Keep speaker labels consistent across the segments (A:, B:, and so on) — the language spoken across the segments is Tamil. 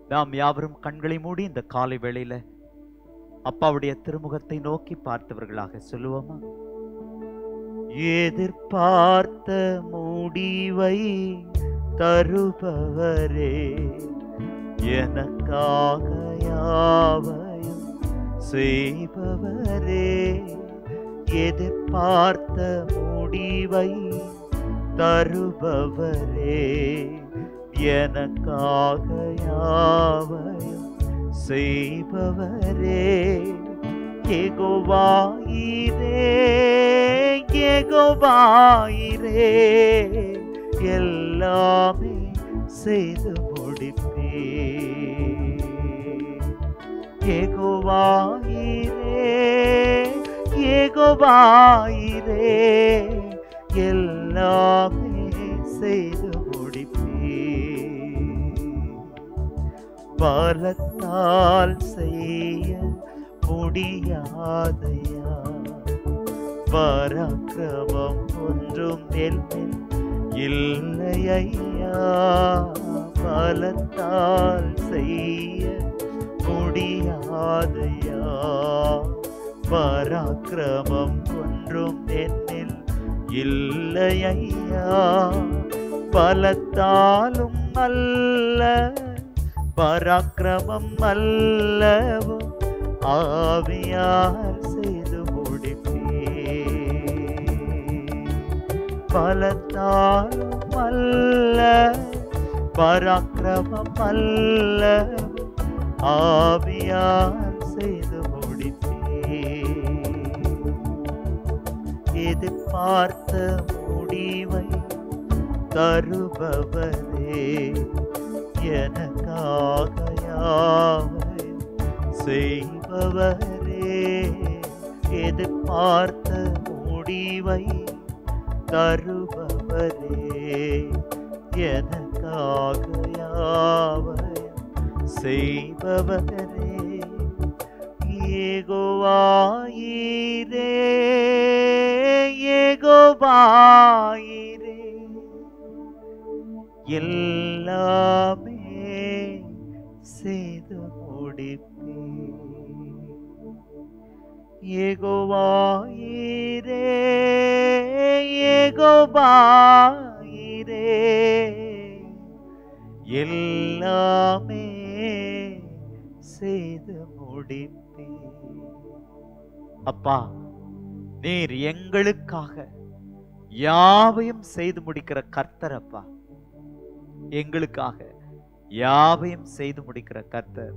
A: நாம் யாவரும் கண்களை மூடி இந்த காலை வேளையில அப்பாவுடைய திருமுகத்தை நோக்கி பார்த்தவர்களாக சொல்லுவோமா எதிர்பார்த்த முடிவை தருபவரே எனக்காக யாவையும் செய்பவரே எதிர்பார்த்த முடிவை தருபவரே எனக்காக யாவையும் செய்பவரே எகோவாயிரே எகோவாயிரே எல்லாமே செய்து முடிப்பே எகோவாயிரே எகோவாயிரே எல்லாமே செய்து முடிப்பே பலத்தால் செய்ய முடியாதையா பராக்கிரமம் ஒன்றும் எல்மில் இல்லையா பலத்தால் செய்ய முடியாதையா பராக்கிரமம் ஒன்றும் என்னில் இல்லையா பலத்தாலும் அல்ல பராக்கிரமம் அல்லவோ ஆவியார் செய்து முடிப்பே பலத்தாலும் அல்ல பராக்கிரமம் அல்ல ஆவியார் செய்து முடிப்பே எதிர்பார்த்த முடிவை தருபவரே எனக்காக யாவையும் செய்பவரே எதிர்பார்த்த முடிவை தருபவரே எனக்காக யாவையும் செய்பவரே ஏகோவாயிரே ஏகோவாயிரே எல்லாமே செய்து முடிப்பே ஏகோவாயிரே ஏகோவாயிரே எல்லாமே செய்து முடிப்பே அப்பா நீர் எங்களுக்காக யாவையும் செய்து முடிக்கிற கர்த்தர் அப்பா எங்களுக்காக யாவையும் செய்து முடிக்கிற கர்த்தர்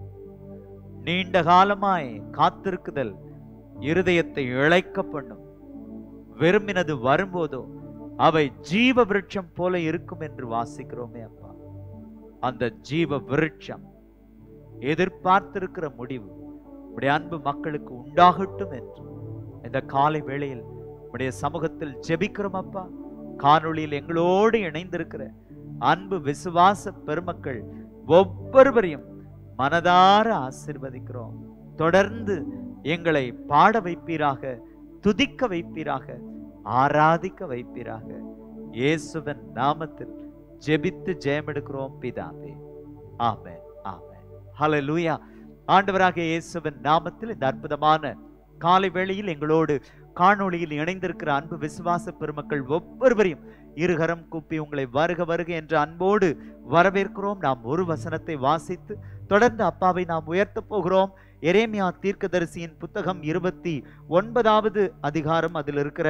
A: நீண்ட காலமாய் காத்திருக்குதல் இருதயத்தை இழைக்க பண்ணும் விரும்பினது வரும்போதோ அவை ஜீவ விருட்சம் போல இருக்கும் என்று வாசிக்கிறோமே அப்பா அந்த ஜீவ விருட்சம் எதிர்பார்த்திருக்கிற முடிவு உடைய அன்பு மக்களுக்கு உண்டாகட்டும் என்று இந்த காலை வேளையில் உடைய சமூகத்தில் ஜெபிக்கிறோம் அப்பா காணொளியில் எங்களோடு இணைந்திருக்கிற அன்பு விசுவாச பெருமக்கள் ஒவ்வொருவரையும் மனதார ஆசிர்வதிக்கிறோம் தொடர்ந்து எங்களை பாட வைப்பீராக துதிக்க வைப்பீராக ஆராதிக்க வைப்பீராக இயேசுவின் நாமத்தில் ஜெபித்து ஜெயமெடுக்கிறோம் பிதாவே ஆமென் ஆமென் ஹalleluya ஆண்டவராக இயேசுவின் நாமத்தில் இந்த அற்புதமான காலை வேளையில் எங்களோடு காணொளியில் இணைந்திருக்கிற அன்பு விசுவாச பெருமக்கள் ஒவ்வொருவரையும் இருகரம் கூப்பி உங்களை வருக வருக என்ற அன்போடு வரவேற்கிறோம் நாம் ஒரு வசனத்தை வாசித்து தொடர்ந்து அப்பாவை நாம் உயர்த்தப் போகிறோம் எரேமியா தீர்க்கதரிசியின் புத்தகம் இருபத்தி ஒன்பதாவது அதிகாரம் அதில் இருக்கிற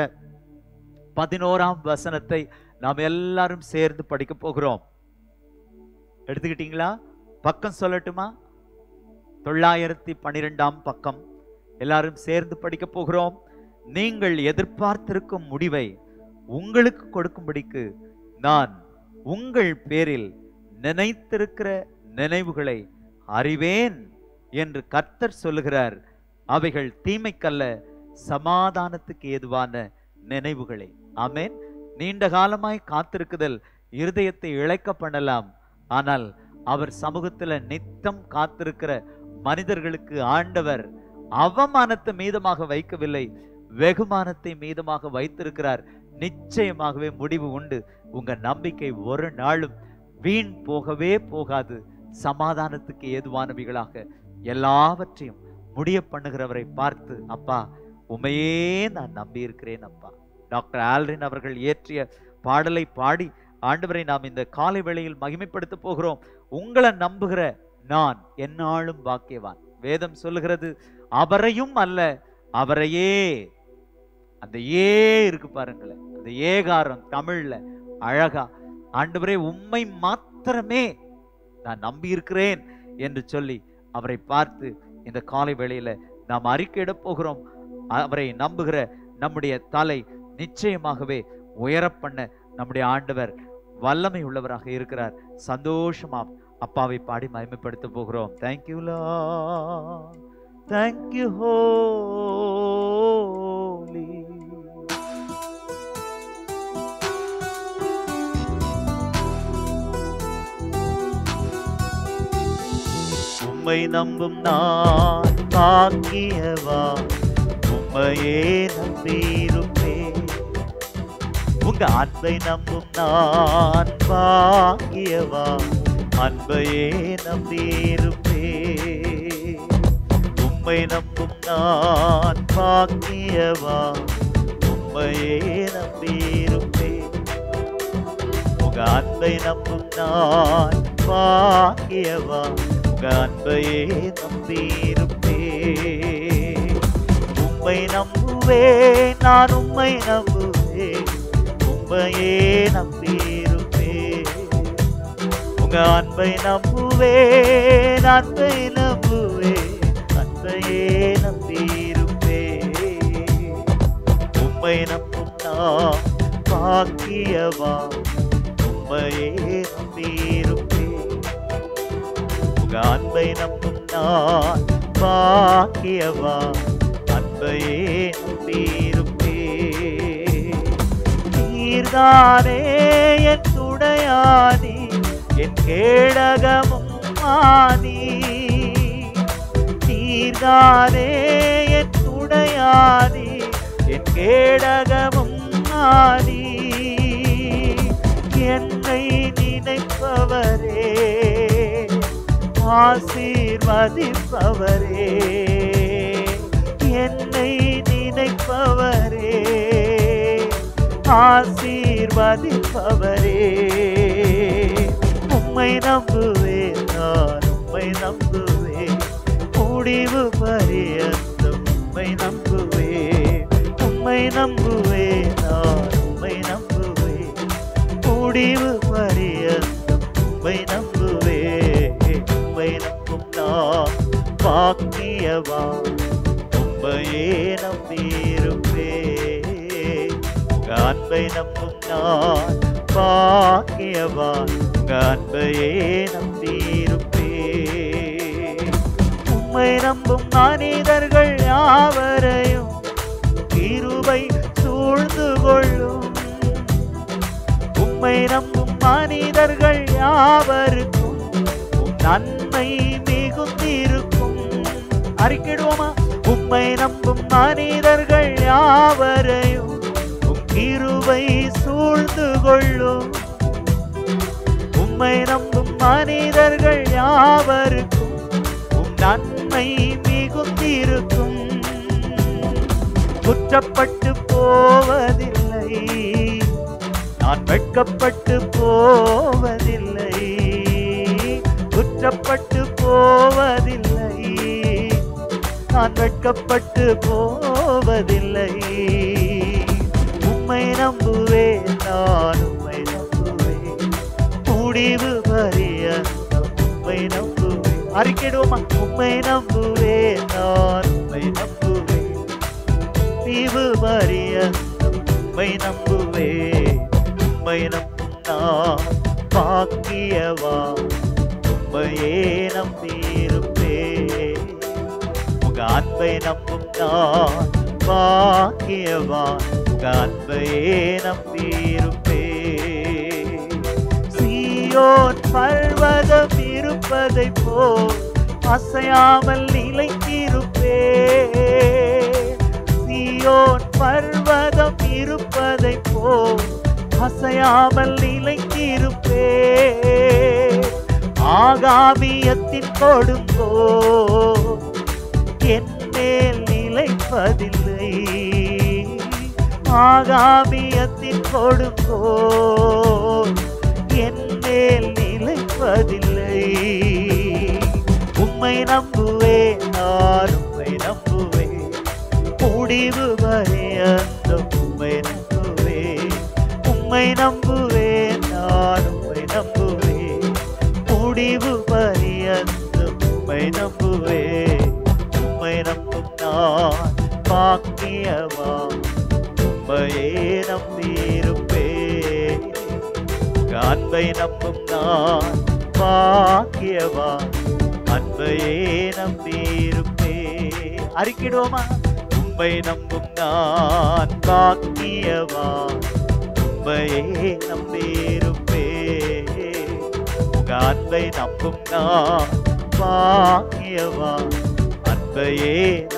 A: பதினோராம் வசனத்தை நாம் எல்லாரும் சேர்ந்து படிக்க போகிறோம் எடுத்துக்கிட்டீங்களா பக்கம் சொல்லட்டுமா தொள்ளாயிரத்தி பன்னிரெண்டாம் பக்கம் எல்லாரும் சேர்ந்து படிக்க போகிறோம் நீங்கள் எதிர்பார்த்திருக்கும் முடிவை உங்களுக்கு கொடுக்கும்படிக்கு நான் உங்கள் பேரில் நினைத்திருக்கிற நினைவுகளை அறிவேன் என்று கர்த்தர் சொல்லுகிறார் அவைகள் தீமைக்கல்ல சமாதானத்துக்கு ஏதுவான நினைவுகளே ஆமென் நீண்ட காலமாய் காத்திருக்குதல் இருதயத்தை இழைக்க பண்ணலாம் ஆனால் அவர் சமூகத்துல நித்தம் காத்திருக்கிற மனிதர்களுக்கு ஆண்டவர் அவமானத்தை மீதமாக வைக்கவில்லை வெகுமானத்தை மீதமாக வைத்திருக்கிறார் நிச்சயமாகவே முடிவு உண்டு உங்க நம்பிக்கை ஒரு நாளும் வீண் போகவே போகாது சமாதானத்துக்கு ஏதுவானவைகளாக எல்லாவற்றையும் முடிய பண்ணுகிறவரை பார்த்து அப்பா உமையே நான் நம்பி இருக்கிறேன் அப்பா டாக்டர் ஆல்ரின் அவர்கள் இயற்றிய பாடலை பாடி ஆண்டவரை நாம் இந்த காலை வேளையில் மகிமைப்படுத்த போகிறோம் உங்களை நம்புகிற நான் என்னாலும் பாக்கியவான் வேதம் சொல்லுகிறது அவரையும் அல்ல அவரையே அந்த ஏ இருக்கு பாருங்களேன் அந்த ஏகாரம் தமிழ்ல அழகா ஆண்டவரே உம்மை மாத்திரமே நான் நம்பி இருக்கிறேன் என்று சொல்லி அவரை பார்த்து இந்த காலை வேளையில நாம் அறிக்கையிடப் போகிறோம் அவரை நம்புகிற நம்முடைய தலை நிச்சயமாகவே உயரப் பண்ண நம்முடைய ஆண்டவர் வல்லமை உள்ளவராக இருக்கிறார் சந்தோஷமா அப்பாவை பாடி மகிமைப்படுத்த போகிறோம் தேங்க்யூ லா தேங்க்யூ ஹோலி உம்மை நம்பும் நான் பாக்கியவா உம்மையே நம்பியிருப்பேன் உங்க அன்பை நம்பும் நான் பாக்கியவா அன்பையே நம்பியிருப்பேன் உம்மை நம்பும் நான் பாக்கியவா உம்மையே நம்பியிருப்பேன் உங்க அன்பை நம்பும் நான் பாக்கியவா உங்க அன்பையே நம்பியிருப்பேன் உம்மை நம்புவேன் நான் உம்மை நம்புவேன் உம்மையே நம்பியிருப்பேன் உங்க அன்பை நம்புவேன் அன்பை நம்புவேன் அன்பையே நம்பியிருப்பேன் உம்மை நம்பும் நான் பாக்கியவா உம்மையே நம்பியிருப்பேன் உங்க அன்பை நம்பும் நான் பாக்கியவா அன்பையே நம்பியிருப்பேன் நீர்தானே என் துணையானி என் கேடகமும் ஆனி நீர்தானே என் துணையானி என் கேடகமும் ஆனி என்னை நினைப்பவரே ஆசீர்வதிப்பவரே என்னை நினைப்பவரே ஆசீர்வதிப்பவரே உம்மை நம்புவேன் நான் உம்மை நம்புவேன் முடிவு பரியந்தம் உம்மை நம்புவேன் உம்மை நம்புவேன் நான் உம்மை நம்புவேன் முடிவு பரியந்தம் உம்மை நம்புவேன் உம்மை நம்பும் நான் பாக்கியவா உம்மையே நம்பியிருப்பேன் உங்க அன்பை நம்பும் நான் பாக்கியவான் உங்க அன்பையே நம்பியிருப்பேன் உம்மை நம்பும் மனிதர்கள் யாவரையும் கிருபை சூழ்ந்து கொள்ளும் உம்மை நம்பும் மனிதர்கள் யாவருக்கும் உம் நன்மை மிகுந்திருக்கும் அறிக்கிடுவோமா உம்மை நம்பும் மனிதர்கள் யாவரையும் உம் கிருபை சூழ்ந்து கொள்ளும் உம்மை நம்பும் மனிதர்கள் யாவருக்கும் உம் நன்மை மிகுந்திருக்கும் குற்றப்பட்டு போவதில்லை நான் வெட்கப்பட்டு போவதில்லை குற்றப்பட்டு போவதில்லை நான் வெட்கப்பட்டு போவதில்லை உம்மை நம்புவேன் நான் உம்மை நம்புவேன் முடிவு பரியந்தம் உம்மை நம்புவேன் அறிக்கிடுவோமா உம்மை நம்புவேன் நான் உம்மை நம்புவேன் தீவு பரியந்தம் உம்மை நம்புவேன் உம்மை நம்பும் நான் பாக்கியவா உம்மையே நம்பியிருப்பேன் உங்க அன்பை நம்பும் நான் பாக்கியவா உங்க அன்பையே நம்பியிருப்பேன் சீயோன் பர்வதம் இருப்பதை போல் அசையாமல் நிலைத்திருப்பேன் சீயோன் பர்வதம் இருப்பதை போல் அசையாமல் நிலைத்திருப்பேன் ஆகாமியத்தின் கொடுங்கோ என் மேல் நிலைப்பதில்லை ஆகாமியத்தின் கொடுங்கோ என் மேல் நிலைப்பதில்லை உம்மை நம்புவேன் நான் உம்மை நம்புவேன் முடிவு வரை அந்த உம்மை நம்புவேன் உம்மை நம்புவேன் நான் உம்மை நம்புவேன் முடிவு வரை அந்த உம்மை நம்புவேன் உம்மை நம்பும் நான் பாக்கியவா உம்மையே நம்பியிருப்பேன் அன்பை நம்பும் நான் பாக்கியவா அன்பையே நம்பியிருப்பேன் அறிக்கிடுவோமா உம்மை நம்பும் நான் பாக்கியவா உம்மையே நம்பியிருப்பேன் உங்க அன்பை நம்பும் நான் பாக்கியவா அன்பையே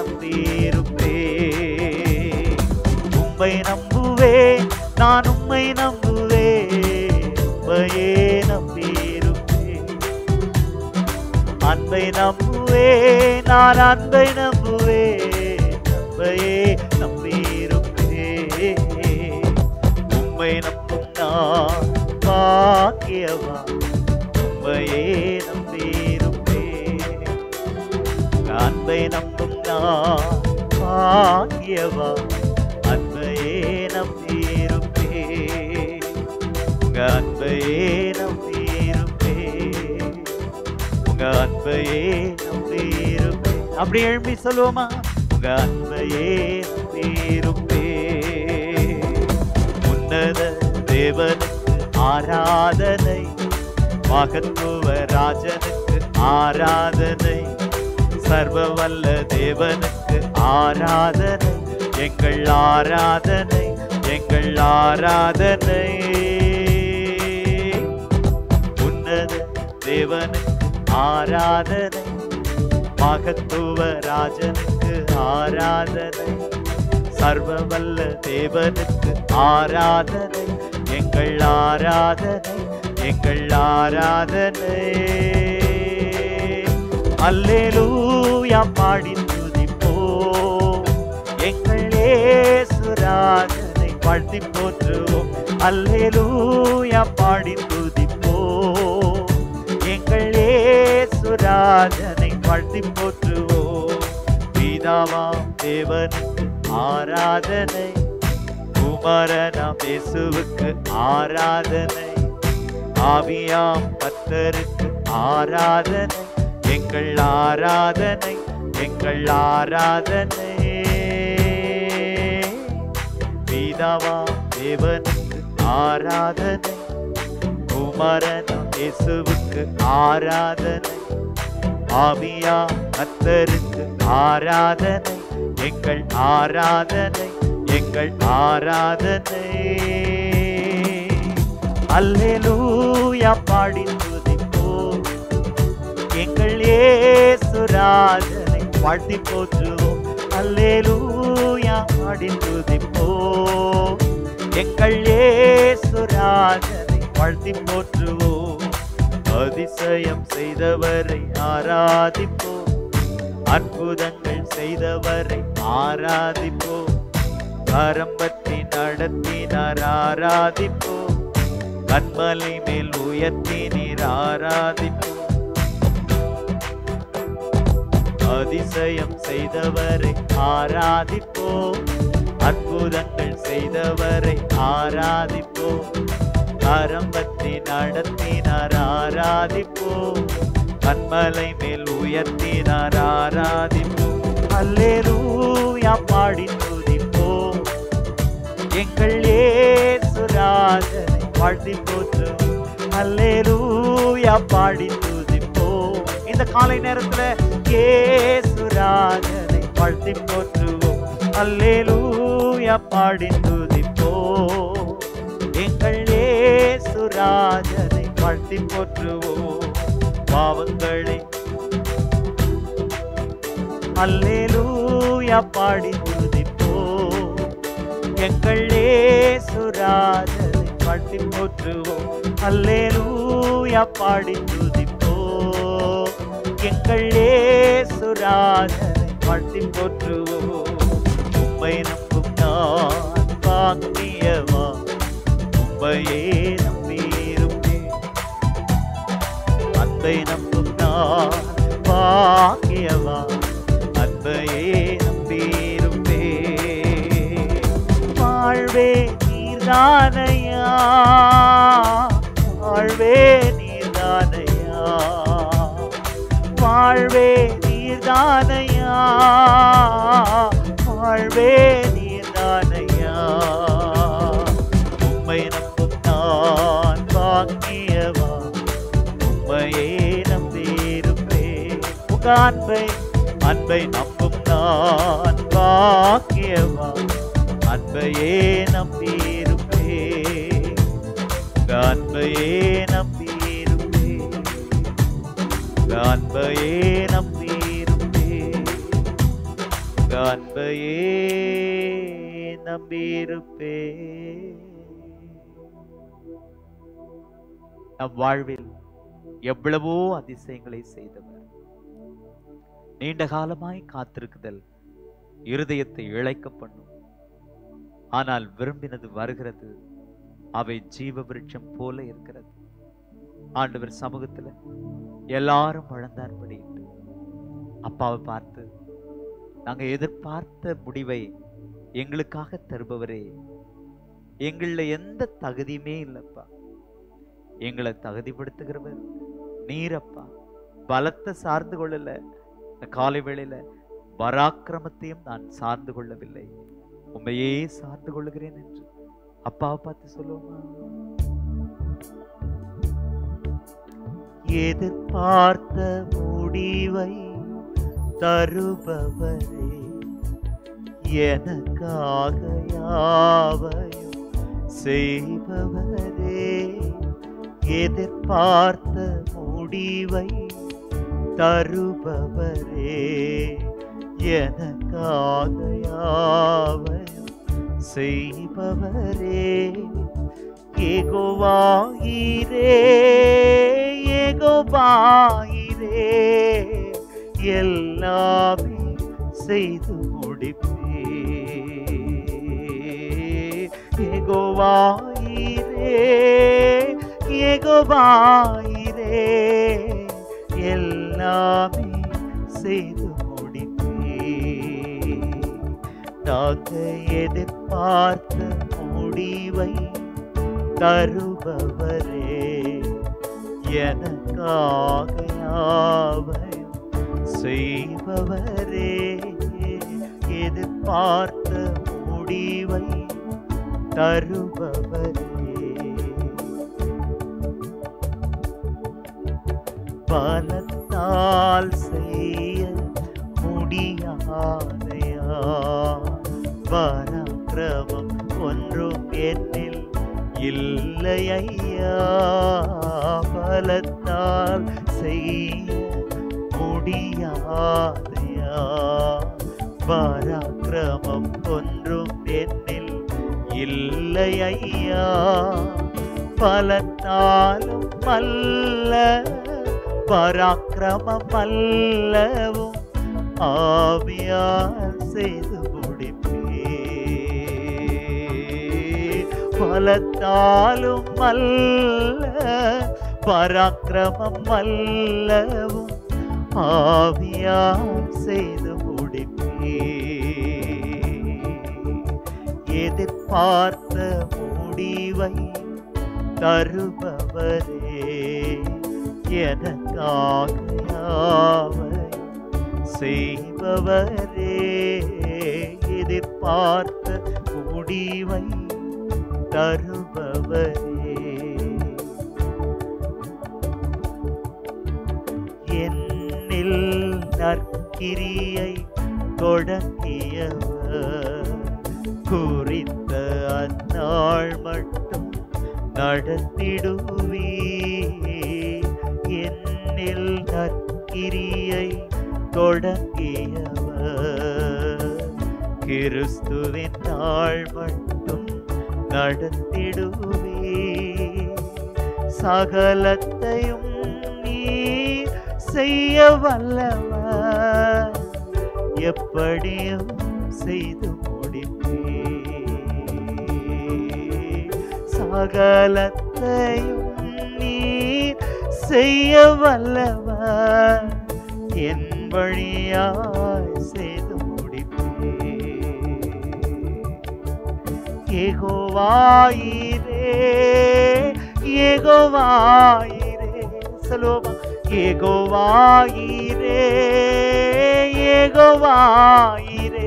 A: நம்பியிருப்பேன் உம்மை நம்புவேன் நான் உம்மை நம்புவேன் உம்மையே நம்பியிருப்பேன் அன்பை நம்புவேன் நான் அன்பை நம்புவேன் அன்பையே நம்பியிருப்பேன் உம்மை நம்பும் நான் பாக்கியவா உம்மையே நம்பியிருப்பேன் அன்பை நம்பும் நான் பாக்கியவா அன்பையே நம்பியிருப்பேன் உங்க அன்பையே நம்பியிருப்பேன் உங்க அன்பையே நம்பியிருப்பேன் அப்படி எழுப்பி சொல்லுவோமா உங்க அன்பையே நம்பியிருப்பேன் உன்னத தேவனுக்கு ஆராதனை மகத்துவ ராஜனுக்கு ஆராதனை சர்வ வல்ல தேவனுக்கு ஆராதனை எங்கள் ஆராதனை எங்கள் ஆராதனை உன்னத தேவனுக்கு ஆராதனை மகத்துவ ராஜனுக்கு ஆராதனை சர்வ வல்ல தேவனுக்கு ஆராதனை எங்கள் ஆராதனை எங்கள் ஆராதனை அல்லேலூயா பாடி துதிப்போம் எங்கள் ஏசுராஜனை வாழ்த்தி போற்றுவோம் அல்லேலூயா பாடி துதிப்போம் எங்கள் ஏசுராஜனை வாழ்த்தி போற்றுவோம் பிதாவாம் தேவனுக்கு ஆராதனை குமரனாம் இயேசுவுக்கு ஆராதனை ஆவியாம் கர்த்தருக்கு ஆராதனை எங்கள் ஆராதனை எங்கள் ஆராதனை பிதாவாம் தேவனுக்கு ஆராதனை குமரனாம் இயேசுவுக்கு ஆராதனை ஆவியா கர்த்தருக்கு ஆராதனை எங்கள் ஆராதனை எங்கள் ஆராதனை அல்லேலூயா பாடி துதிப்போம் எங்கள் ஏசுராஜனை வாழ்த்தி போற்றுவோம் அல்லேலூயா பாடி துதிப்போம் எங்கள் ஏசுராஜனை வாழ்த்தி போற்றுவோம் அதிசயம் செய்தவரை ஆராதிப்போம் அற்புதங்கள் செய்தவரை ஆராதிப்போம் ஆரம்பத்தி நடத்தினார் ஆராதிப்போம் கண்மலை மேல் உயர்த்தினீர் ஆராதிப்போம் அதிசயம் செய்தவரை ஆராதிப்போம் அற்புதங்கள் செய்தவரை ஆராதிப்போம் ஆரம்பத்தை நடத்தினார் ஆராதிப்போம் கண்மலை மேல் உயர்த்தினார் ஆராதிப்போம் அல்லேலூயா பாடி துதிப்போம் எங்கள் ஏசுராஜனை வாழ்த்தி போற்றுவோம் அல்லேலூயா பாடி துதிப்போம் இந்த காலை நேரத்துல ஏசுராஜனை வாழ்த்தி போற்றுவோம் அல்லேலூயா பாடி துதிப்போம் எங்கள் ஏசுராஜனை வாழ்த்தி போற்றுவோம் பாவங்களை அல்லேலூயா பாடி துதிப்போம் எங்கள் ஏசுராஜனை பாடி போற்றுவோம் அல்லேலூயா பாடி துதிப்போம் எங்கள் ஏசுராஜனை வாழ்த்தி போற்றுவோம் உம்மை நம்பும் நான் பாக்கியவா உம்மையே நம்பியிருப்பேன் அன்பை நம்பும் நான் பாக்கியவா அன்பையே நம்பியிருப்பேன் வாழ்வே நீர்தானையா வாழ்வே நீர்தானையா வாழ்வே நீர்தானையா வாழ்வே நீர்தானையா உம்மை நம்பும் நான் பாக்கியவா உம்மையே நம்பியிருப்பேன் உங்க அன்பை அன்பை நம்பும் நான் பாக்கியவா அன்பையே நம்பியிருப்பேன் உங்க அன்பையே நம்பியிருப்பேன் உங்க அன்பையே நம்பியிருப்பேன் உங்க அன்பையே நம்பியிருப்பேன் நம் வாழ்வில் எவ்வளவோ அதிசயங்களை செய்தவர் நீண்ட காலமாய் காத்திருக்குதல் இருதயத்தை இழைக்க பண்ணும் ஆனால் விரும்பினது வருகிறது அவை ஜீவ விருட்சம் போல இருக்கிறது ஆண்டவர் சமூகத்துல எல்லாரும் வளர்ந்தார்படி அப்பாவை பார்த்து நாங்க எதிர்பார்த்த முடிவை எங்களுக்காக தருபவரே எங்கள எந்த தகுதியுமே இல்லப்பா எங்களை தகுதிப்படுத்துகிறவர் நீரப்பா பலத்தை சார்ந்து கொள்ளல இந்த காலை வேளையில பராக்கிரமத்தையும் நான் சார்ந்து கொள்ளவில்லை உண்மையே சார்ந்து கொள்ளுகிறேன் என்று அப்பாவை பார்த்து சொல்லுவோமா எதிர்பார்த்த முடிவை தருபவரே எனக்காக யாவையும் செய்பவரே எதிர்பார்த்த முடிவை தருபவரே எனக்காக யாவையும் செய்பவரே ஏகோவாயிரே ஏகோவாயிரே எல்லாமே செய்து முடிப்பே ஏகோவாயிரே ஏகோவாயிரே எல்லாமே செய்து முடிப்பே நாங்க எதிர்பார்த்த முடிவை தருபவரே எனக்காக யாவையும் செய்பவரே எதிர்பார்த்த முடிவை தருபவரே பலத்தால் செய்ய முடியாதையா பராக்கிரமம் ஒன்றும் என்னில் இல்லை ஐயா பலத்தால் செய்ய முடியாதையா பராக்கிரமம் ஒன்றும் என்னில் இல்லை ஐயா பலத்தாலும் அல்ல பராக்கிரமம் அல்லவும் ஆவியால் செய்து முடிப்பே பலத்தாலும் அல்ல பராக்கிரமம் அல்லவும் ஆவியால் செய்து முடிப்பே எதிர்பார்த்த முடிவை தருபவரே எனக்காக யாவையும் செய்பவரே எதிர்பார்த்த முடிவை தருபவரே என்னில் நற்கிரியை தொடங்கியவர் குறித்த அந்நாள் மட்டும் நடத்திடுவே என்னில் நற்கிரியை தொடங்கியவர் கிறிஸ்துவின் நாள் மட்டும் நடத்திடுவே சகலத்தையும் நீ செய்ய வல்லவர் எப்படியும் செய்து முடிப்பே சகலத்தையும் நீர் செய்ய வல்லவர் என் வழியாய் செய்து முடிப்பே ஏகோவாயிரே ஏகோவாயிரே சொல்லுவோமா ஏகோவாயிரே ஏகோவாயிரே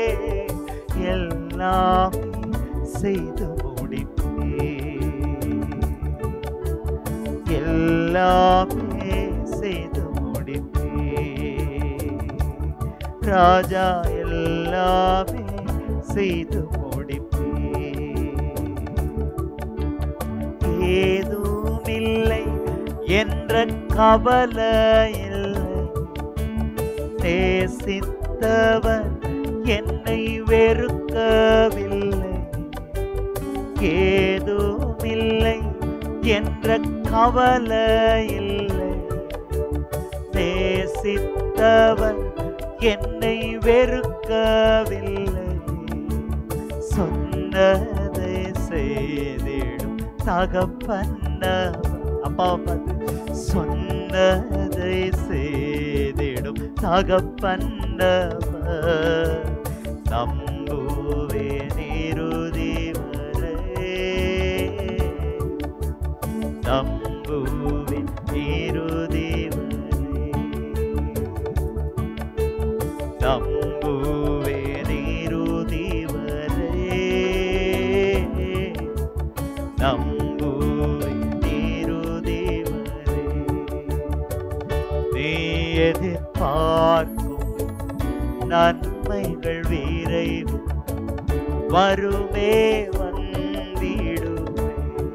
A: எல்லாம் செய்து முடிப்பே எல்லாமே செய்து முடிப்பே ராஜா எல்லாமே செய்து முடிப்பே ஏதுமில்லை என்ற கவலை இல்லை நேசித்தவர் என்னை வெறுக்கவில்லை ஏதுமில்லை என்ற கவலை இல்லை நேசித்தவர் என்னை வெறுக்கவில்லை சொன்னதை செய்திடும் தகப்பன்ன அப்பா பார்த்து சொன்னதை செய்திடும் தகப்பன்னவர் நம்புவே நிருதி வரை நம்புவே நிருதி வரை நம்புவே நிருதி வரை நம்புவே நிருதி வரை நீ எதிர்பார்க்கும் நன்மைகள் விரைவு வருமே வந்திடுமே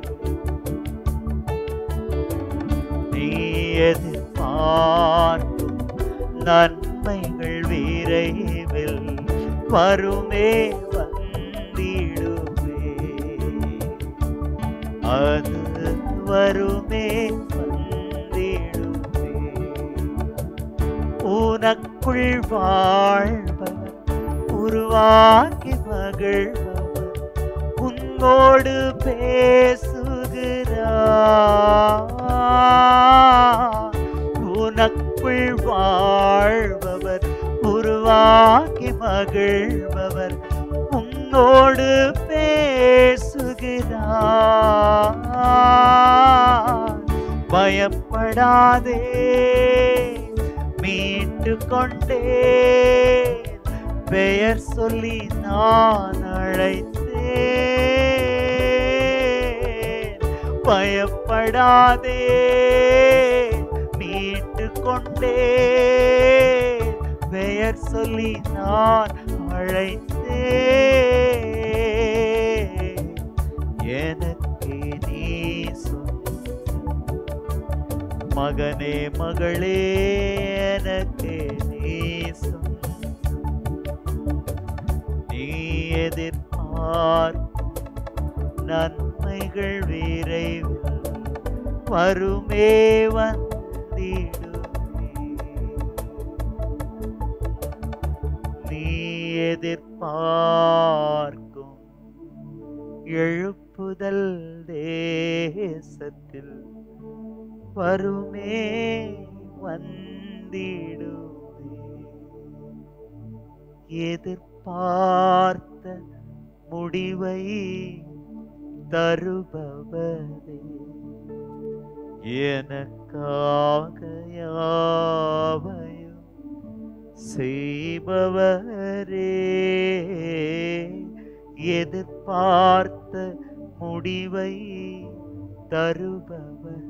A: நீ எதிர்பார்க்கும் நன்மைகள் விரைவில் வருமே வந்திடுமே அது வருமே வந்திடுமே உனக்குள் வாழ்பவர் உருவாக்கி மகிழ்பவர் உன்னோடு பேசுகிறார் உனக்குள் வாழ்பவர் உருவாக்கி மகிழ்பவர் உன்னோடு பேசுகிறார் பயப்படாதே மீட்டு கொண்டே பெயர் சொல்லி நான் அழைத்தேன் பயப்படாதே மீட்டு கொண்டே பெயர் சொல்லி நான் அழைத்தேன் எனக்கு நீ சொன்ன மகனே மகளே எனக்கு நீ சொன்ன நீ எதிர்பார்க்கும் நன்மைகள் விரைவில் வருமே வந்திடுமே நீ எதிர்பார்க்கும் எழுப்புதல் தேசத்தில் வருமே வந்திடுமே எதிர்பார்த்த முடிவை தருபவரே எனக்காக யாவையும் செய்பவரே எதிர்பார்த்த முடிவை தருபவரே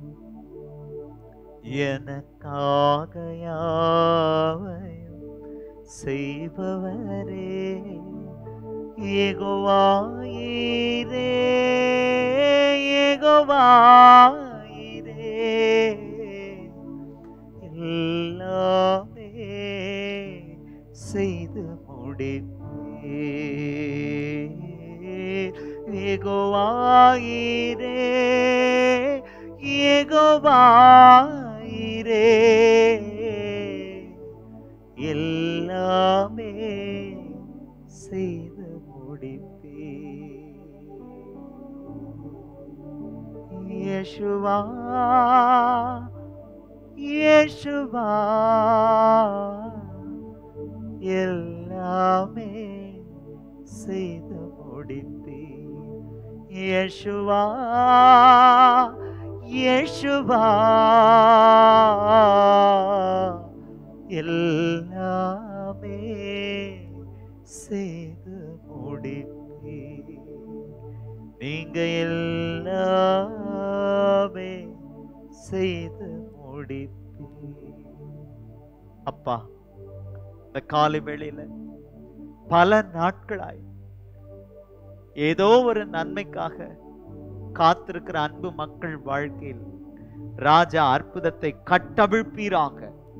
A: எனக்காக யாவையும் செய்பவரே ஏகோவாயிரே ஏகோவாயிரே எல்லாமே செய்து முடிப்பே ஏகோவாயிரே ஏகோவாயிரே செய்து முடிப்பே இயேசுவா இயேசுவா எல்லாமே செய்து முடிப்பே இயேசுவா இயேசுவா எல்லாமே செய்து முடிப்பே நீங்க எல்லாமே செய்து முடிப்பே அப்பா இந்த காலை வேளையில பல நாட்களாய் ஏதோ ஒரு நன்மைக்காக காத்திருக்கிற அன்பு மக்கள் வாழ்க்கையில் ராஜா அற்புதத்தை கட்டவிழ்ப்பீராக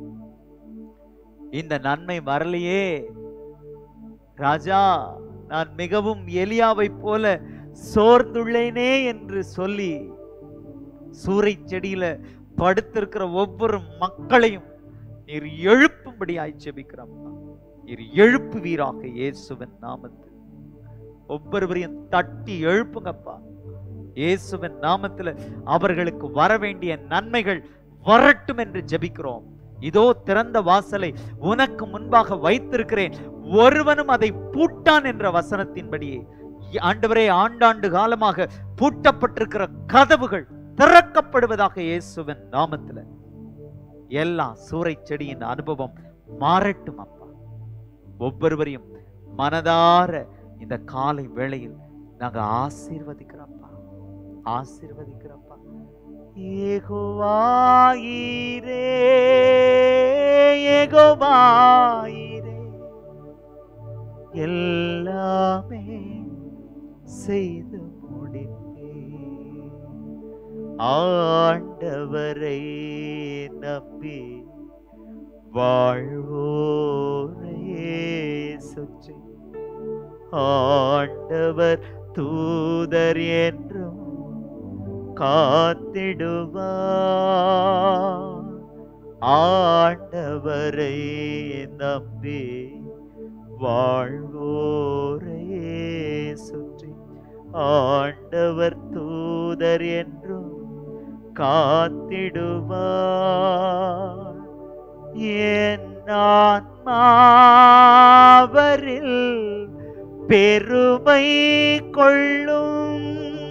A: இந்த நன்மை வரலையே ராஜா நான் மிகவும் எலியாவை போல சோர்ந்துள்ளேனே என்று சொல்லி சூறை செடியில படுத்திருக்கிற ஒவ்வொரு மக்களையும் நீர் எழுப்பும்படியாய் ஜெபிக்கிறப்பா நீர் எழுப்புவீராக இயேசுவின் நாமத்தில் ஒவ்வொருவரையும் தட்டி எழுப்புங்கப்பா இயேசுவின் நாமத்துல அவர்களுக்கு வர வேண்டிய நன்மைகள் வரட்டும் என்று ஜெபிக்கிறோம் இதோ திறந்த வாசலை உனக்கு முன்பாக வைத்திருக்கிறேன் ஒருவனும் அதை பூட்டான் என்ற வசனத்தின்படியே ஆண்டவரே ஆண்டாண்டு காலமாக பூட்டப்பட்டிருக்கிற கதவுகள் திறக்கப்படுவதாக இயேசுவின் நாமத்துல எல்லா சூறை செடியின் அனுபவம் மாறட்டும் அப்பா ஒவ்வொருவரையும் மனதார இந்த காலை வேளையில் நாங்க ஆசீர்வதிக்கிறோம்ப்பா ஆசீர்வதிக்கிறோம்ப்பா ஏகோவாயிரே ஏகோவாயிரே எல்லாமே செய்து முடிப்பே ஆண்டவரை நம்பி வாழ்வோரையே சுற்றி ஆண்டவர் தூதர் என்றும் காத்திடுவார் ஆண்டவரை நம்பி வாழ்வோரையே சுற்றி ஆண்டவர் தூதர் என்றும் காத்திடுவார் என் ஆன்மாவரில் பெருமை கொள்ளும்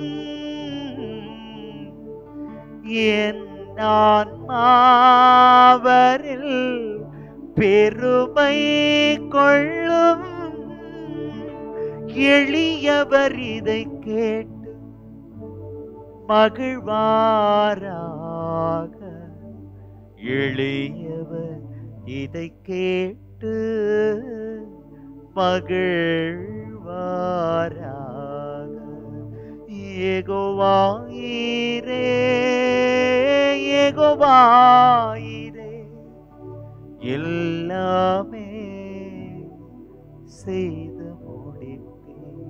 A: என் ஆன்மாவரில் பெருமை கொள்ளும் எளியவர் இதை கேட்டு மகிழ்வாராக எளியவர் இதை கேட்டு மகிழ்வாராக ஏகோவாயிரே ஏகோவாயிரே எல்லாமே செய்து முடிப்பேன்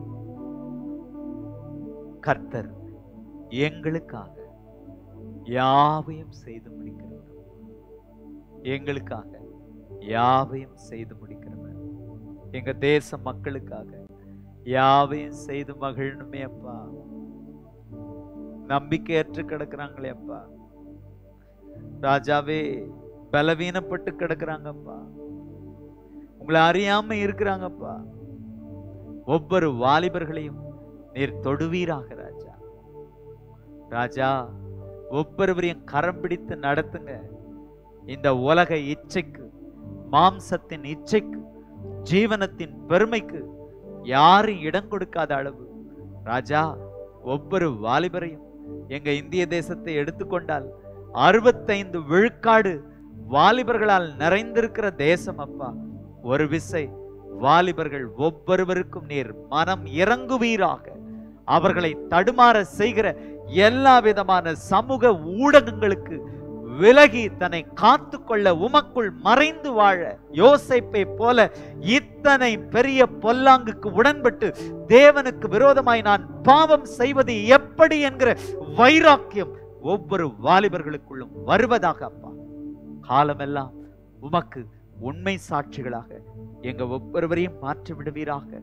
A: கர்த்தர் எங்களுக்காக யாவையும் செய்து முடிக்கிறவர் எங்களுக்காக யாவையும் செய்து முடிக்கிறவர் எங்க தேச மக்களுக்காக யாவையும் செய்து மகிழணுமே அப்பா நம்பிக்கையற்று கிடக்குறாங்களே அப்பா ராஜாவே பலவீனப்பட்டு கிடக்குறாங்கப்பா உங்களை அறியாம இருக்கிறாங்கப்பா ஒவ்வொரு வாலிபர்களையும் நீர் தொடுவீராக ராஜா ராஜா ஒவ்வொருவரையும் கரம் பிடித்து நடத்துங்க இந்த உலக இச்சைக்கு மாம்சத்தின் இச்சைக்கு ஜீவனத்தின் பெருமைக்கு யாரும் இடம் கொடுக்காத அளவு ராஜா ஒவ்வொரு வாலிபரையும் எங்க இந்திய தேசத்தை எடுத்துக்கொண்டால் அறுபத்தைந்து விழுக்காடு வாலிபர்களால் நிறைந்திருக்கிற தேசம் அப்பா ஒரு விசை வாலிபர்கள் ஒவ்வொருவருக்கும் நீர் மனம் இறங்குவீராக அவர்களை தடுமாற செய்கிற எல்லா விதமான சமூக ஊடகங்களுக்கு விலகி தன்னை காத்து கொள்ள உமக்குள் மறைந்து வாழ யோசைப்பை போல இத்தனை பெரிய பொல்லாங்குக்கு உடன்பட்டு தேவனுக்கு விரோதமாய் நான் பாவம் செய்வது எப்படி என்கிற வைராக்கியம் ஒவ்வொரு வாலிபர்களுக்குள்ளும் வருவதாக அப்பா காலமெல்லாம் உமக்கு உண்மை சாட்சிகளாக எங்க ஒவ்வொருவரையும் மாற்றி விடுவீராக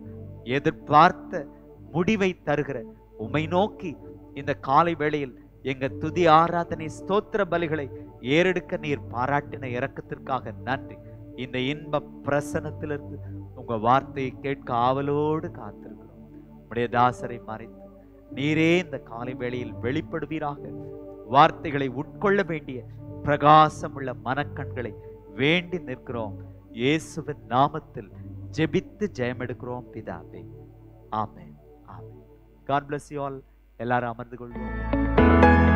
A: எதிர்பார்த்த முடிவை தருகிற உமை நோக்கி இந்த காலை வேளையில் எங்க துதி ஆராதனை ஸ்தோத்திர பலிகளை ஏறெடுக்க நீர் பாராட்டின இரக்கத்திற்காக நன்றி இந்த இன்ப பிரசனத்திலிருந்து உங்க வார்த்தையை கேட்க ஆவலோடு காத்திருக்கிறோம் உடைய தாசரை மறைத்து நீரே இந்த காலை வேளையில் வெளிப்படுவீராக வார்த்தைகளை உட்கொள்ள வேண்டிய பிரகாசமுள்ள மனக்கண்களை வேண்டி நிற்கிறோம் இயேசுவின் நாமத்தில் ஜெபித்து ஜெயம் எடுக்கிறோம் பிதாவே ஆமென் ஆமென் காட் bless you all எல்லாரும் அமர்ந்து கொள்வோம்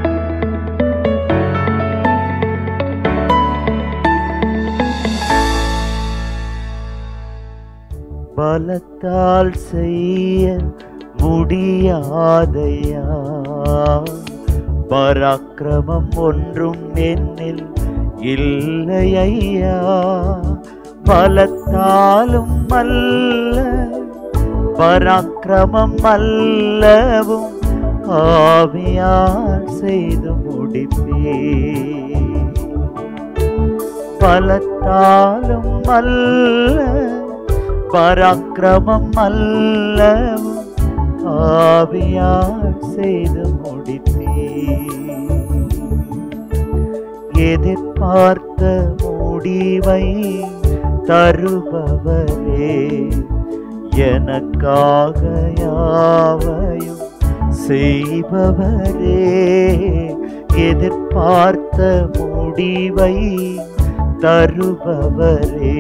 A: பலத்தால் செய்ய முடியாதையா பராக்கிரமம் ஒன்றும் என்னில் இல்லை ஐயா பலத்தாலும் அல்ல பராக்கிரமம் அல்லவும் ஆவியால் செய்து முடிப்பே பலத்தாலும் அல்ல பராக்கிரமம் அல்லவும் ஆவியால் செய்து முடிப்பே எதிர்பார்த்த முடிவை தருபவரே எனக்காக யாவையும் செய்பவரே எதிர்பார்த்த முடிவை தருபவரே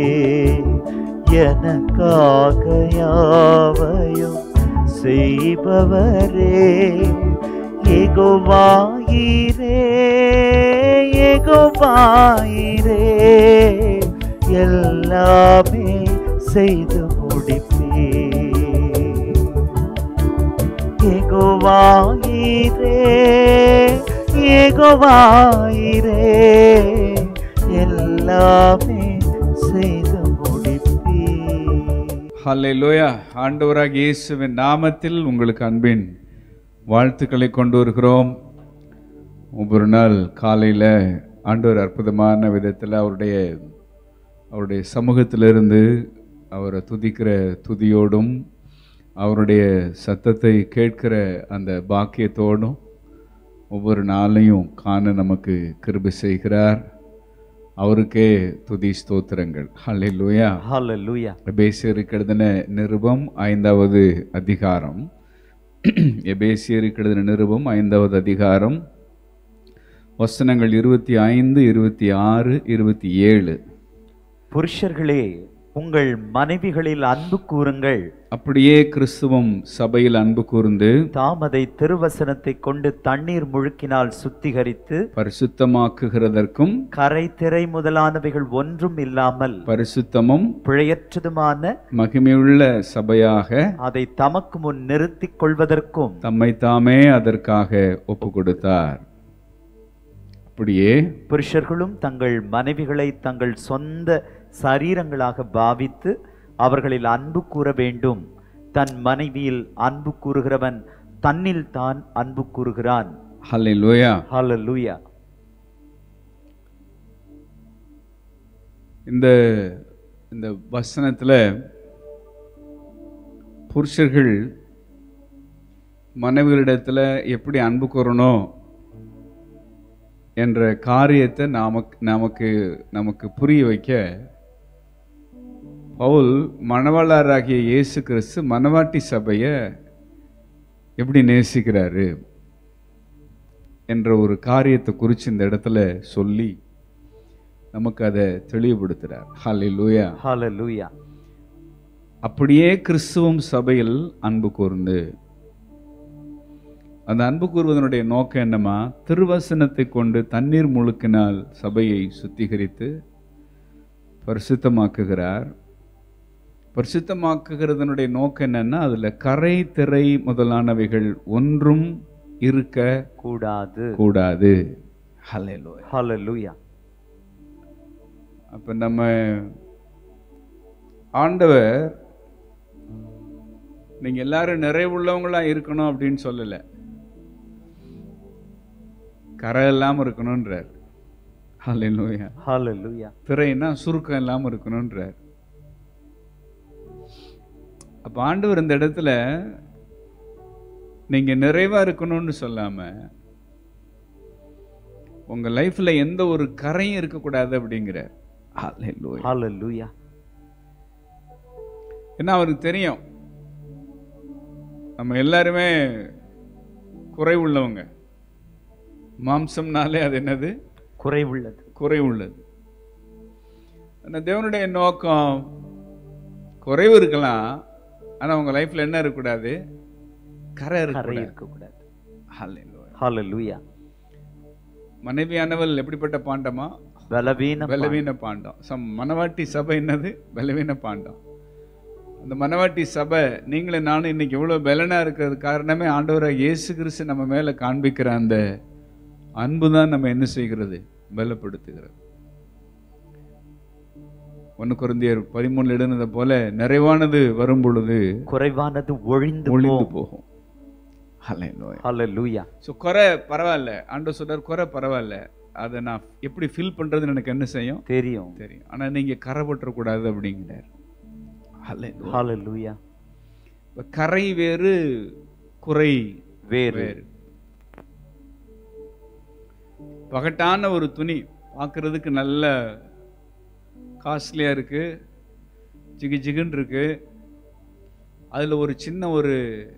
A: எனக்காக யாவையும் செய்பவரே எகுவாயிரே எகுவாயிரே எல்லாமே செய்து முடிப்பே எகுவாயிரே எகுவாயிரே எல்லாமே செய்து முடிப்பே
B: ஹல்லேலூயா ஆண்டவராக இயேசுவின் நாமத்தில் உங்களுக்கு அன்பின் வாழ்த்துக்களை கொண்டு வருகிறோம் ஒவ்வொரு நாள் காலையில் ஆண்டவர் அற்புதமான விதத்தில் அவருடைய அவருடைய சமூகத்திலிருந்து அவரை துதிக்கிற துதியோடும் அவருடைய சத்தத்தை கேட்கிற அந்த பாக்கியத்தோடும் ஒவ்வொரு நாளையும் காண நமக்கு கிருபை செய்கிறார் அவருக்கே துதி ஸ்தோத்திரங்கள் ஹல்லேலூயா
A: ஹalleluya
B: எபேசியருக்கு எழுதின நிருபம் ஐந்தாவது அதிகாரம் எபேசியருக்கு எழுதின நிருபம் ஐந்தாவது அதிகாரம் வசனங்கள் இருபத்தி ஐந்து இருபத்தி ஆறு இருபத்தி ஏழு
A: புருஷர்களே உங்கள் மனைவிகளில் அன்பு கூறுங்கள்
B: அப்படியே கிறிஸ்துவம் சபையில் அன்பு கூர்ந்து
A: தாம் அதை திருவசனத்தை கொண்டு தண்ணீர் முழுக்கினால் சுத்திகரித்து
B: பரிசுத்தமாக்குகிறதற்கும்
A: கரை திரை முதலானவைகள் ஒன்றும் இல்லாமல்
B: பரிசுத்தமும்
A: பிழையற்றதுமான
B: மகிமையுள்ள சபையாக
A: அதை தமக்கு முன் நிறுத்திக் கொள்வதற்கும்
B: தம்மை தாமே அதற்காக ஒப்பு கொடுத்தார் அப்படியே
A: புருஷர்களும் தங்கள் மனைவிகளை தங்கள் சொந்த சரீரங்களாக பாவித்து அவர்களில் அன்பு கூற வேண்டும் தன் மனைவியில் அன்பு கூறுகிறவன் தன்னில் தான் அன்பு கூறுகிறான்
B: ஹல்லேலூயா
A: ஹalleluya
B: இந்த இந்த வசனத்தில் புருஷர்கள் மனைவிகளிடத்தில் எப்படி அன்பு கூறணும் என்ற காரியத்தை நமக்கு நமக்கு நமக்கு புரிய வைக்க பவுல் மணவாளராகிய இயேசு கிறிஸ்து மணவாட்டி சபையை எப்படி நேசிக்கிறாரு என்ற ஒரு காரியத்தை குறித்து இந்த இடத்துல சொல்லி நமக்கு அதை தெளிவுபடுத்துகிறார் ஹalleluya
A: ஹalleluya
B: அப்படியே கிறிஸ்துவம் சபையில் அன்பு கூர்ந்து அந்த அன்பு கூறுவதனுடைய நோக்கம் என்னமா திருவசனத்தை கொண்டு தண்ணீர் முழுக்கினால் சபையை சுத்திகரித்து பரிசுத்தமாக்குகிறார் பரிசுத்தமாக்குகிறதனுடைய நோக்கம் என்னன்னா அதுல கரை திரை முதலானவைகள் ஒன்றும் இருக்க
A: கூடாது
B: கூடாது ஹalleluya
A: ஹalleluya
B: அப்ப நம்ம ஆண்டவர் நீங்க எல்லாரும் நிறைவுள்ளவங்களா இருக்கணும் அப்படின்னு சொல்லல கரை இல்லாம இருக்கணும்ன்றார் ஹalleluya
A: ஹalleluya
B: திரைன்னா சுருக்கம் இல்லாம இருக்கணும்ன்றார் அப்ப ஆண்டவர் இந்த இடத்துல நீங்க நிறைவா இருக்கணும்னு சொல்லாம உங்க லைஃப்ல எந்த ஒரு கரையும் இருக்கக்கூடாது அப்படிங்கிறார் Hallelujah.
A: ஹalleluya
B: ஏன்னா அவருக்கு தெரியும் நம்ம எல்லாருமே குறை உள்ளவங்க மாம்சம்னாலே அது என்னது
A: குறைவுள்ளது
B: குறை உள்ளது ஆனா தேவனுடைய நோக்கம் குறைவு இருக்கலாம் ஆனா உங்க லைஃப்ல என்ன இருக்கக்கூடாது கரை
A: கரை
B: இருக்கக்கூடாது
A: இருக்க கூடாது
B: Hallelujah.
A: ஹalleluya
B: மனைவியானவள் எப்படிப்பட்ட பாண்டமா
A: பலவீன
B: பலவீன பாண்டம் சம் மனவாட்டி சபை என்னது பலவீன பாண்டம் அந்த மனவாட்டி சபை நீங்களும் நானும் இன்னைக்கு இவ்வளவு பலனா இருக்கிறது காரணமே ஆண்டவராக இயேசு கிறிஸ்து நம்ம மேல காண்பிக்கிற அந்த அன்பு தான் நம்ம என்ன செய்கிறது பலப்படுத்துகிறது ஒன்று குருந்தியர் பதிமூணுல எழுந்ததை போல நிறைவானது வரும் பொழுது
A: குறைவானது ஒழிந்து
B: ஒளிந்து
A: போகும்
B: போகும் ஹalleluya
A: ஹalleluya
B: ஸோ குறை பரவாயில்ல ஆண்டவர் சொல்றார் குறை பரவாயில்ல அதை நான் எப்படி ஃபில் பண்றதுன்னு எனக்கு என்ன செய்யும்
A: தெரியும்
B: தெரியும் ஆனா நீங்க கரை பற்றக்கூடாது அப்படிங்கிறார் Hallelujah.
A: ஹalleluya
B: இப்ப கரை வேறு குறை
A: வேறு
B: வேறு பகட்டான ஒரு துணி பார்க்கிறதுக்கு நல்ல காஸ்ட்லியா இருக்கு ஜிகு ஜிகுன்னு இருக்கு அதுல ஒரு சின்ன ஒரு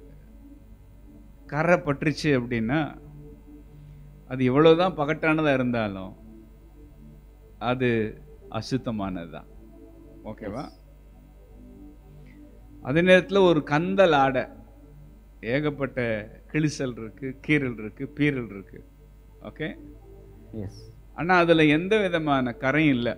B: கரை பட்டுருச்சு அப்படின்னா அது எவ்வளவுதான் பகட்டானதா இருந்தாலும் அது அசுத்தமானது தான் ஓகேவா அதே நேரத்தில் ஒரு கந்தல் ஆடை ஏகப்பட்ட கிழிசல் இருக்கு கீறல் இருக்கு பீரல் இருக்கு ஓகே
A: எஸ்
B: ஆனா அதுல எந்த விதமான கரையும் இல்லை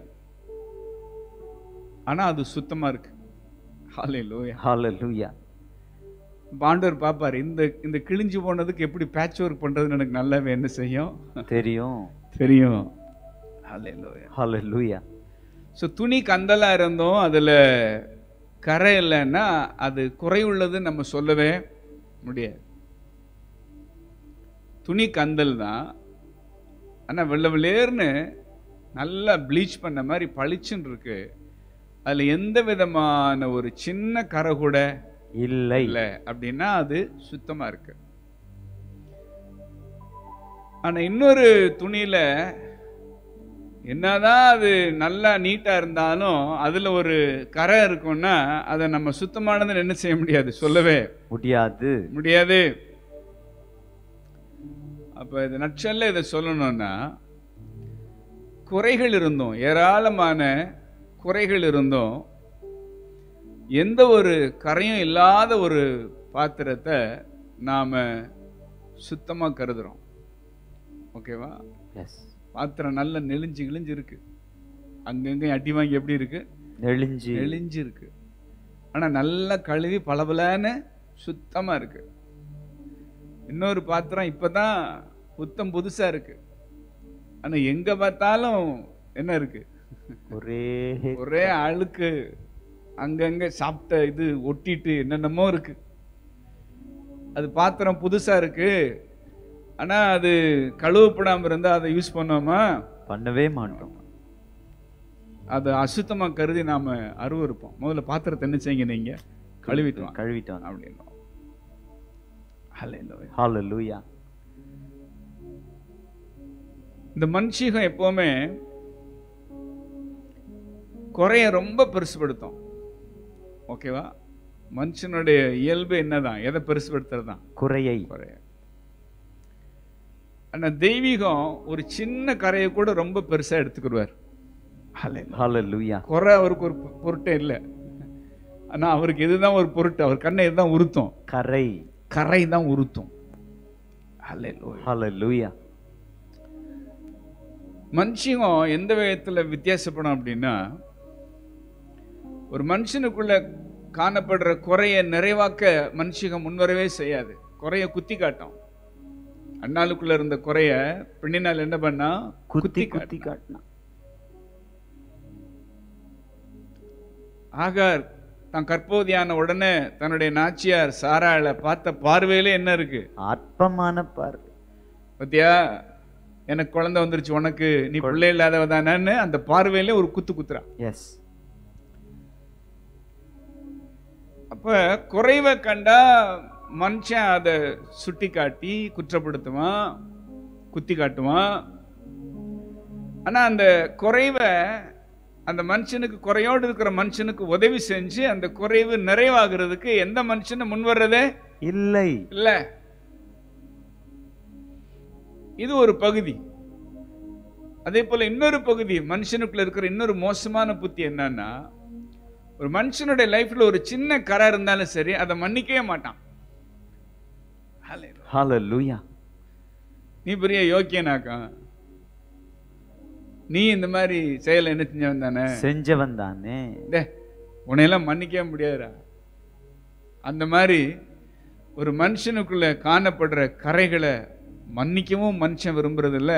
B: ஆனா அது சுத்தமா இருக்கு ஹalleluya
A: ஹalleluya
B: இப்ப ஆண்டவர் பாப்பாரு இந்த இந்த கிழிஞ்சு போனதுக்கு எப்படி பேட்ச் ஒர்க் பண்றதுன்னு எனக்கு நல்லாவே என்ன செய்யும்
A: தெரியும்
B: தெரியும் ஹalleluya
A: ஹalleluya
B: ஸோ துணி கந்தலா இருந்தும் அதுல கரை இல்லைன்னா அது குறை உள்ளதுன்னு நம்ம சொல்லவே முடியாது துணி கந்தல் தான் ஆனா வெள்ளை வெள்ளேர்னு நல்லா ப்ளீச் பண்ண மாதிரி பளிச்சுன்னு இருக்கு அதுல எந்த விதமான ஒரு சின்ன கரை கூட
A: இல்லை
B: இல்லை அப்படின்னா அது சுத்தமா இருக்கு ஆனா இன்னொரு துணியில என்னதான் அது நல்லா நீட்டா இருந்தாலும் அதுல ஒரு கரை இருக்கும்னா அதை நம்ம சுத்தமானதுன்னு என்ன செய்ய முடியாது சொல்லவே
A: முடியாது
B: முடியாது அப்ப இது நட்சல்ல இதை சொல்லணும்னா குறைகள் இருந்தும் ஏராளமான குறைகள் இருந்தும் எந்த ஒரு கரையும் இல்லாத ஒரு பாத்திரத்தை நாம சுத்தமா கருதுறோம் ஓகேவா
A: எஸ்
B: பாத்திரம் நல்ல நெளிஞ்சு கிழிஞ்சு இருக்கு அங்கங்க அடி வாங்கி எப்படி இருக்கு
A: நெளிஞ்சு
B: நெளிஞ்சு இருக்கு ஆனா நல்லா கழுவி பளபளன்னு சுத்தமா இருக்கு இன்னொரு பாத்திரம் இப்பதான் புத்தம் புதுசா இருக்கு ஆனா எங்க பார்த்தாலும் என்ன இருக்கு
A: ஒரே
B: ஒரே அழுக்கு அங்கங்க சாப்பிட்ட இது ஒட்டிட்டு என்னென்னமோ இருக்கு அது பாத்திரம் புதுசா இருக்கு ஆனா அது கழுவப்படாம இருந்தா அதை யூஸ் பண்ணுவோமா
A: பண்ணவே மாட்டோம்
B: அதை அசுத்தமா கருதி நாம அருவருப்போம் முதல்ல பாத்திரத்தை என்ன செய்யுங்க நீங்க கழுவிட்டு வாங்க
A: கழுவிட்டு வாங்க
B: அப்படின்னோம் Hallelujah.
A: ஹalleluya
B: இந்த மனுஷிகம் எப்பவுமே குறைய ரொம்ப பெருசுபடுத்தும் ஓகேவா மனுஷனுடைய இயல்பு என்னதான் எதை பெருசுபடுத்துறது தான்
A: குறையை
B: குறைய ஆனா தெய்வீகம் ஒரு சின்ன கரையை கூட ரொம்ப பெருசா எடுத்துக்கிடுவார் Hallelujah.
A: ஹalleluya
B: குறை அவருக்கு ஒரு பொ- பொருட்டே இல்லை ஆனா அவருக்கு இதுதான் ஒரு பொருட்டு அவர் கண்ணை இதுதான் உறுத்தும்
A: கரை
B: கரை தான் உறுத்தும் Hallelujah.
A: ஹalleluya
B: மனுஷங்க எந்த விதத்துல வித்தியாசப்படும் அப்படின்னா ஒரு மனுஷனுக்குள்ள காணப்படுற குறைய நிறைவாக்க மனுஷங்க முன்வரவே செய்யாது குறைய குத்தி காட்டும் அண்ணாளுக்குள்ள இருந்த குறைய பெண்ணினால் என்ன பண்ணா
A: குத்தி
B: காட்டும்.
A: குத்தி காட்டினா
B: ஆகார் தான் கற்போதியான உடனே தன்னுடைய நாச்சியார் சாராள பார்த்த பார்வையிலே என்ன இருக்கு
A: அற்பமான பார்வை
B: பத்தியா எனக்கு குழந்தை வந்துருச்சு உனக்கு நீ பிள்ளை இல்லாதவ தானேன்னு அந்த பார்வையிலே ஒரு குத்து குத்துறா
A: எஸ்
B: அப்ப குறைவை கண்டா மனுஷன் அதை சுட்டி காட்டி குற்றப்படுத்துவான் குத்தி காட்டுவான் ஆனா அந்த குறைவை அந்த மனுஷனுக்கு குறையோடு இருக்கிற மனுஷனுக்கு உதவி செஞ்சு அந்த குறைவு நிறைவாகிறதுக்கு எந்த மனுஷனும் முன் வர்றதே
A: இல்லை
B: இல்ல இது ஒரு பகுதி அதே போல இன்னொரு பகுதி மனுஷனுக்குள்ள இருக்கிற இன்னொரு மோசமான புத்தி என்னன்னா ஒரு மனுஷனுடைய லைஃப்ல ஒரு சின்ன கரை இருந்தாலும் சரி அதை மன்னிக்கவே மாட்டான் Hallelujah.
A: ஹalleluya
B: நீ பெரிய யோக்கியனாக்கா நீ இந்த மாதிரி செயலை என்ன செஞ்சவன் தானே
A: செஞ்சவன் தானே
B: டே உன்னையெல்லாம் மன்னிக்கவே முடியாதுடா அந்த மாதிரி ஒரு மனுஷனுக்குள்ள காணப்படுற கரைகளை மன்னிக்கவும் மனுஷன் விரும்புறதில்ல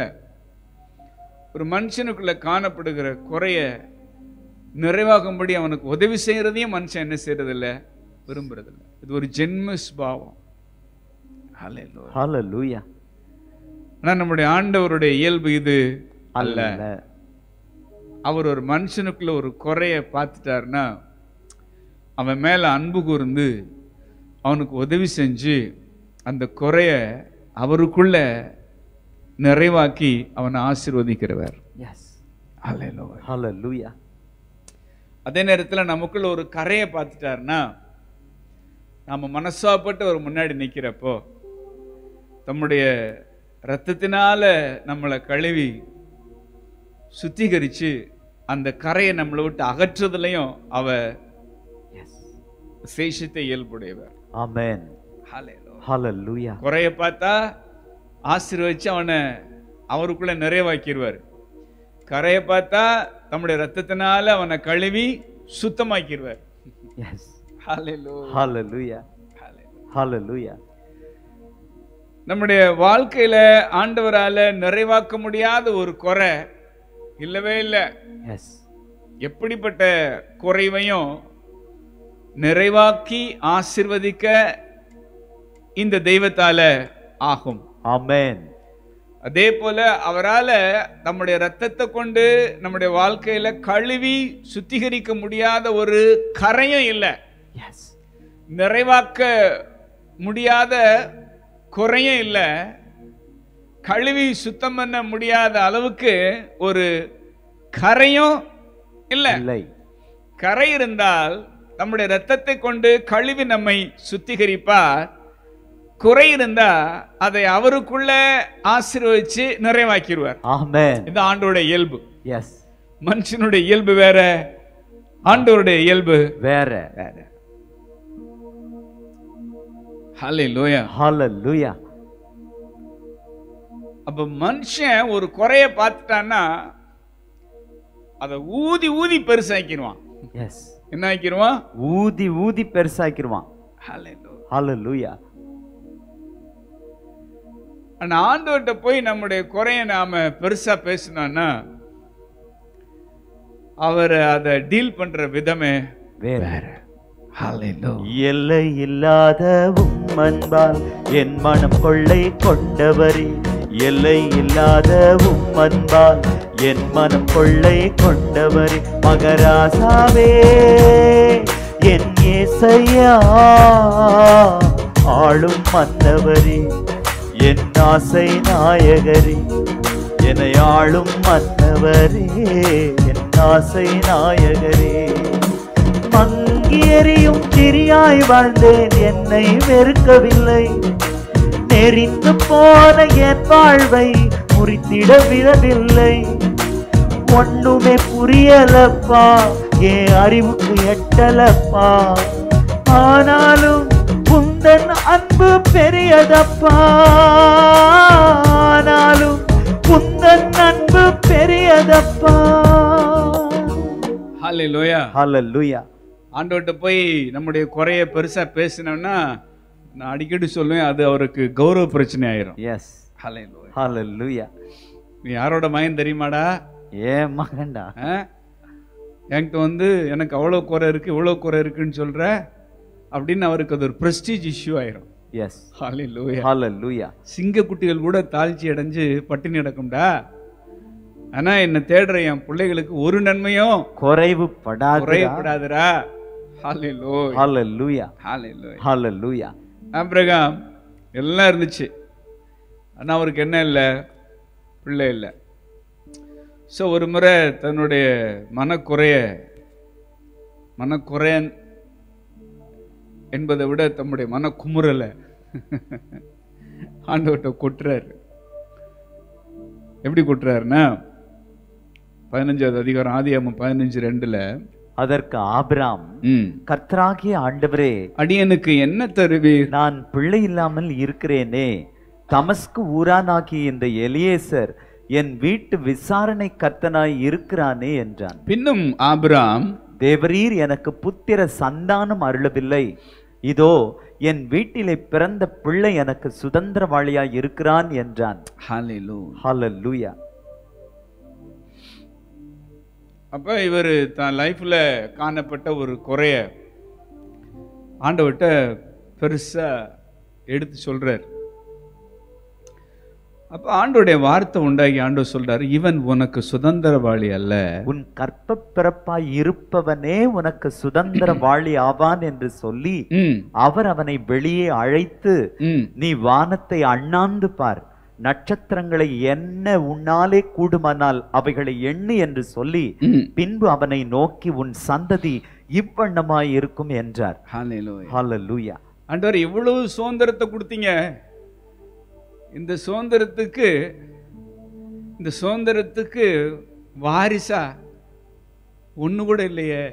B: ஒரு மனுஷனுக்குள்ள காணப்படுகிற குறைய நிறைவாகும்படி அவனுக்கு உதவி செய்யறதையும் மனுஷன் என்ன செய்யறதில்ல விரும்புறதில்ல இது ஒரு ஜென்ம சுபாவம் Hallelujah.
A: ஹalleluya
B: ஆனா நம்முடைய ஆண்டவருடைய இயல்பு இது அல்ல
A: அல்ல
B: அவர் ஒரு மனுஷனுக்குள்ள ஒரு குறைய பார்த்துட்டாருன்னா அவன் மேல அன்பு கூர்ந்து அவனுக்கு உதவி செஞ்சு அந்த குறைய அவருக்குள்ள நிறைவாக்கி அவனை ஆசீர்வதிக்கிறவர்
A: எஸ்
B: Hallelujah.
A: ஹalleluya
B: அதே நேரத்துல நமக்குள்ள ஒரு கரையை பார்த்துட்டாருன்னா நாம மனசாப்பட்டு ஒரு முன்னாடி நிக்கிறப்போ தம்முடைய ரத்தத்தினால நம்மளை கழுவி சுத்திகரிச்சு அந்த கரையை நம்மளை விட்டு அகற்றுறதுலையும் அவ
A: எஸ்
B: சேஷத்தை இயல்புடையவர்
A: ஆமென் ஹalleluya
B: குறைய பார்த்தா ஆசீர்வதிச்சு அவனை அவருக்குள்ள நிறைவாக்கிடுவார் கரையை பார்த்தா தம்முடைய ரத்தத்தினால அவனை கழுவி சுத்தமாக்கிடுவார்
A: எஸ்
B: Hallelujah.
A: ஹalleluya ஹalleluya
B: நம்முடைய வாழ்க்கையில ஆண்டவரால நிறைவாக்க முடியாத ஒரு குறை இல்லவே இல்லை
A: எஸ்
B: எப்படிப்பட்ட குறைவையும் நிறைவாக்கி ஆசிர்வதிக்க இந்த தெய்வத்தால ஆகும்
A: ஆமென்
B: அதே போல அவரால நம்முடைய ரத்தத்தை கொண்டு நம்முடைய வாழ்க்கையில கழுவி சுத்திகரிக்க முடியாத ஒரு கரையும் இல்லை
A: எஸ்
B: நிறைவாக்க முடியாத குறையும் இல்லை கழுவி சுத்தம் பண்ண முடியாத அளவுக்கு ஒரு கரையும் இல்லை
A: இல்லை
B: கரை இருந்தால் நம்முடைய ரத்தத்தை கொண்டு கழுவி நம்மை சுத்திகரிப்பார் குறை இருந்தா அதை அவருக்குள்ள ஆசீர்வதிச்சு நிறைவாக்கிடுவார்
A: ஆமென்
B: இது ஆண்டோருடைய இயல்பு
A: எஸ்
B: மனுஷனுடைய இயல்பு வேற ஆண்டவருடைய இயல்பு
A: வேற
B: வேற ஹalleluya
A: ஹalleluya
B: அப்ப மனுஷன் ஒரு குறைய பார்த்துட்டான்னா அதை ஊதி ஊதி பெருசாக்கிடுவான்
A: எஸ்
B: என்ன ஆக்கிடுவான்
A: ஊதி ஊதி பெருசாக்கிடுவான்
B: Hallelujah.
A: ஹalleluya
B: ஆனா ஆண்டவர்கிட்ட போய் நம்முடைய குறைய நாம பெருசா பேசினோம்னா அவர் அதை டீல் பண்ற விதமே
A: வேற
B: Hallelujah.
A: எல்லை இல்லாத உம்மன்பால் என் மனம் கொள்ளை கொண்டவரே எல்லை இல்லாத உம்மன்பால் என் மனம் கொள்ளை கொண்டவரே மகராசாவே என் ஏசையா ஆளும் மன்னவரே என் ஆசை நாயகரே என்னை ஆளும் மன்னவரே என் ஆசை நாயகரே மங்கி எறியும் திரியாய் வாழ்ந்தேன் என்னை வெறுக்கவில்லை நெறிந்து போன என் வாழ்வை முறித்திட விடவில்லை ஒண்ணுமே புரியலப்பா என் அறிவுக்கு எட்டலப்பா ஆனாலும் உந்தன் அன்பு பெரியதப்பா ஆனாலும் உந்தன் அன்பு பெரியதப்பா
B: Hallelujah.
A: ஹalleluya
B: ஆண்டவர்கிட்ட போய் நம்முடைய குறைய பெருசா பேசினோம்னா நான் அடிக்கடி சொல்லுவேன் அது அவருக்கு கௌரவ பிரச்சனை ஆயிரும்
A: எஸ்
B: Hallelujah.
A: ஹalleluya
B: நீ யாரோட மகன் தெரியுமாடா
A: ஏன் மகன்டா
B: ஆ? என்கிட்ட வந்து எனக்கு அவ்வளோ குறை இருக்கு இவ்வளோ குறை இருக்குன்னு சொல்ற அப்படின்னு அவருக்கு அது ஒரு ப்ரெஸ்டீஜ் இஷ்யூ ஆயிரும்
A: எஸ்
B: Hallelujah.
A: ஹalleluya
B: சிங்கக்குட்டிகள் கூட தாழ்ச்சி அடைஞ்சு பட்டினி கிடக்கும்டா ஆனா என்ன தேடுற என் பிள்ளைகளுக்கு ஒரு நன்மையும்
A: குறைவு படாது
B: குறையப்படாதுடா ஹalleluya
A: ஹalleluya
B: ஹalleluya
A: ஹalleluya
B: ஆபிரகாம் எல்லாம் இருந்துச்சு ஆனா அவருக்கு என்ன இல்லை பிள்ளை இல்லை ஸோ ஒரு முறை தன்னுடைய மனக்குறைய மனக்குறையன் என்பதை விட தம்முடைய மனக்குமுறலை ஆண்டவர்கிட்ட கொட்டுறாரு எப்படி கொட்டுறாருன்னா பதினஞ்சாவது அதிகாரம் ஆதியாமம் பதினஞ்சு ரெண்டுல
A: அதற்கு ஆபிராம்
B: ம்
A: கர்த்தராகிய ஆண்டவரே
B: அடியனுக்கு என்ன தருவீர்
A: நான் பிள்ளை இல்லாமல் இருக்கிறேனே தமஸ்கு ஊரானாகிய இந்த எலியேசர் என் வீட்டு விசாரணை கர்த்தனாய் இருக்கிறானே என்றான்
B: பின்னும் ஆபிராம்
A: தேவரீர் எனக்கு புத்திர சந்தானம் அருளவில்லை இதோ என் வீட்டிலே பிறந்த பிள்ளை எனக்கு சுதந்திரவாளியாய் இருக்கிறான் என்றான்
B: ஹalleluya
A: ஹalleluya
B: அப்ப இவர் தான் லைஃப்ல காணப்பட்ட ஒரு குறைய ஆண்டவர்கிட்ட பெருசா எடுத்து சொல்றார் அப்ப ஆண்டோடைய வார்த்தை உண்டாகி ஆண்டவர் சொல்றாரு இவன் உனக்கு சுதந்திரவாளி அல்ல
A: உன் கற்ப பிறப்பாய் இருப்பவனே உனக்கு சுதந்திரவாளி ஆவான் என்று சொல்லி
B: ம்
A: அவர் அவனை வெளியே அழைத்து
B: ம்
A: நீ வானத்தை அண்ணாந்து பார் நட்சத்திரங்களை என்ன உன்னாலே கூடுமானால் அவைகளை எண்ணு என்று சொல்லி
B: ம்
A: பின்பு அவனை நோக்கி உன் சந்ததி இவ்வண்ணமாய் இருக்கும் என்றார்
B: ஹalleluya
A: ஹalleluya
B: ஆண்டவர் இவ்வளவு சுதந்திரத்தை கொடுத்தீங்க இந்த சுதந்திரத்துக்கு இந்த சுதந்திரத்துக்கு வாரிசா ஒண்ணு கூட இல்லையே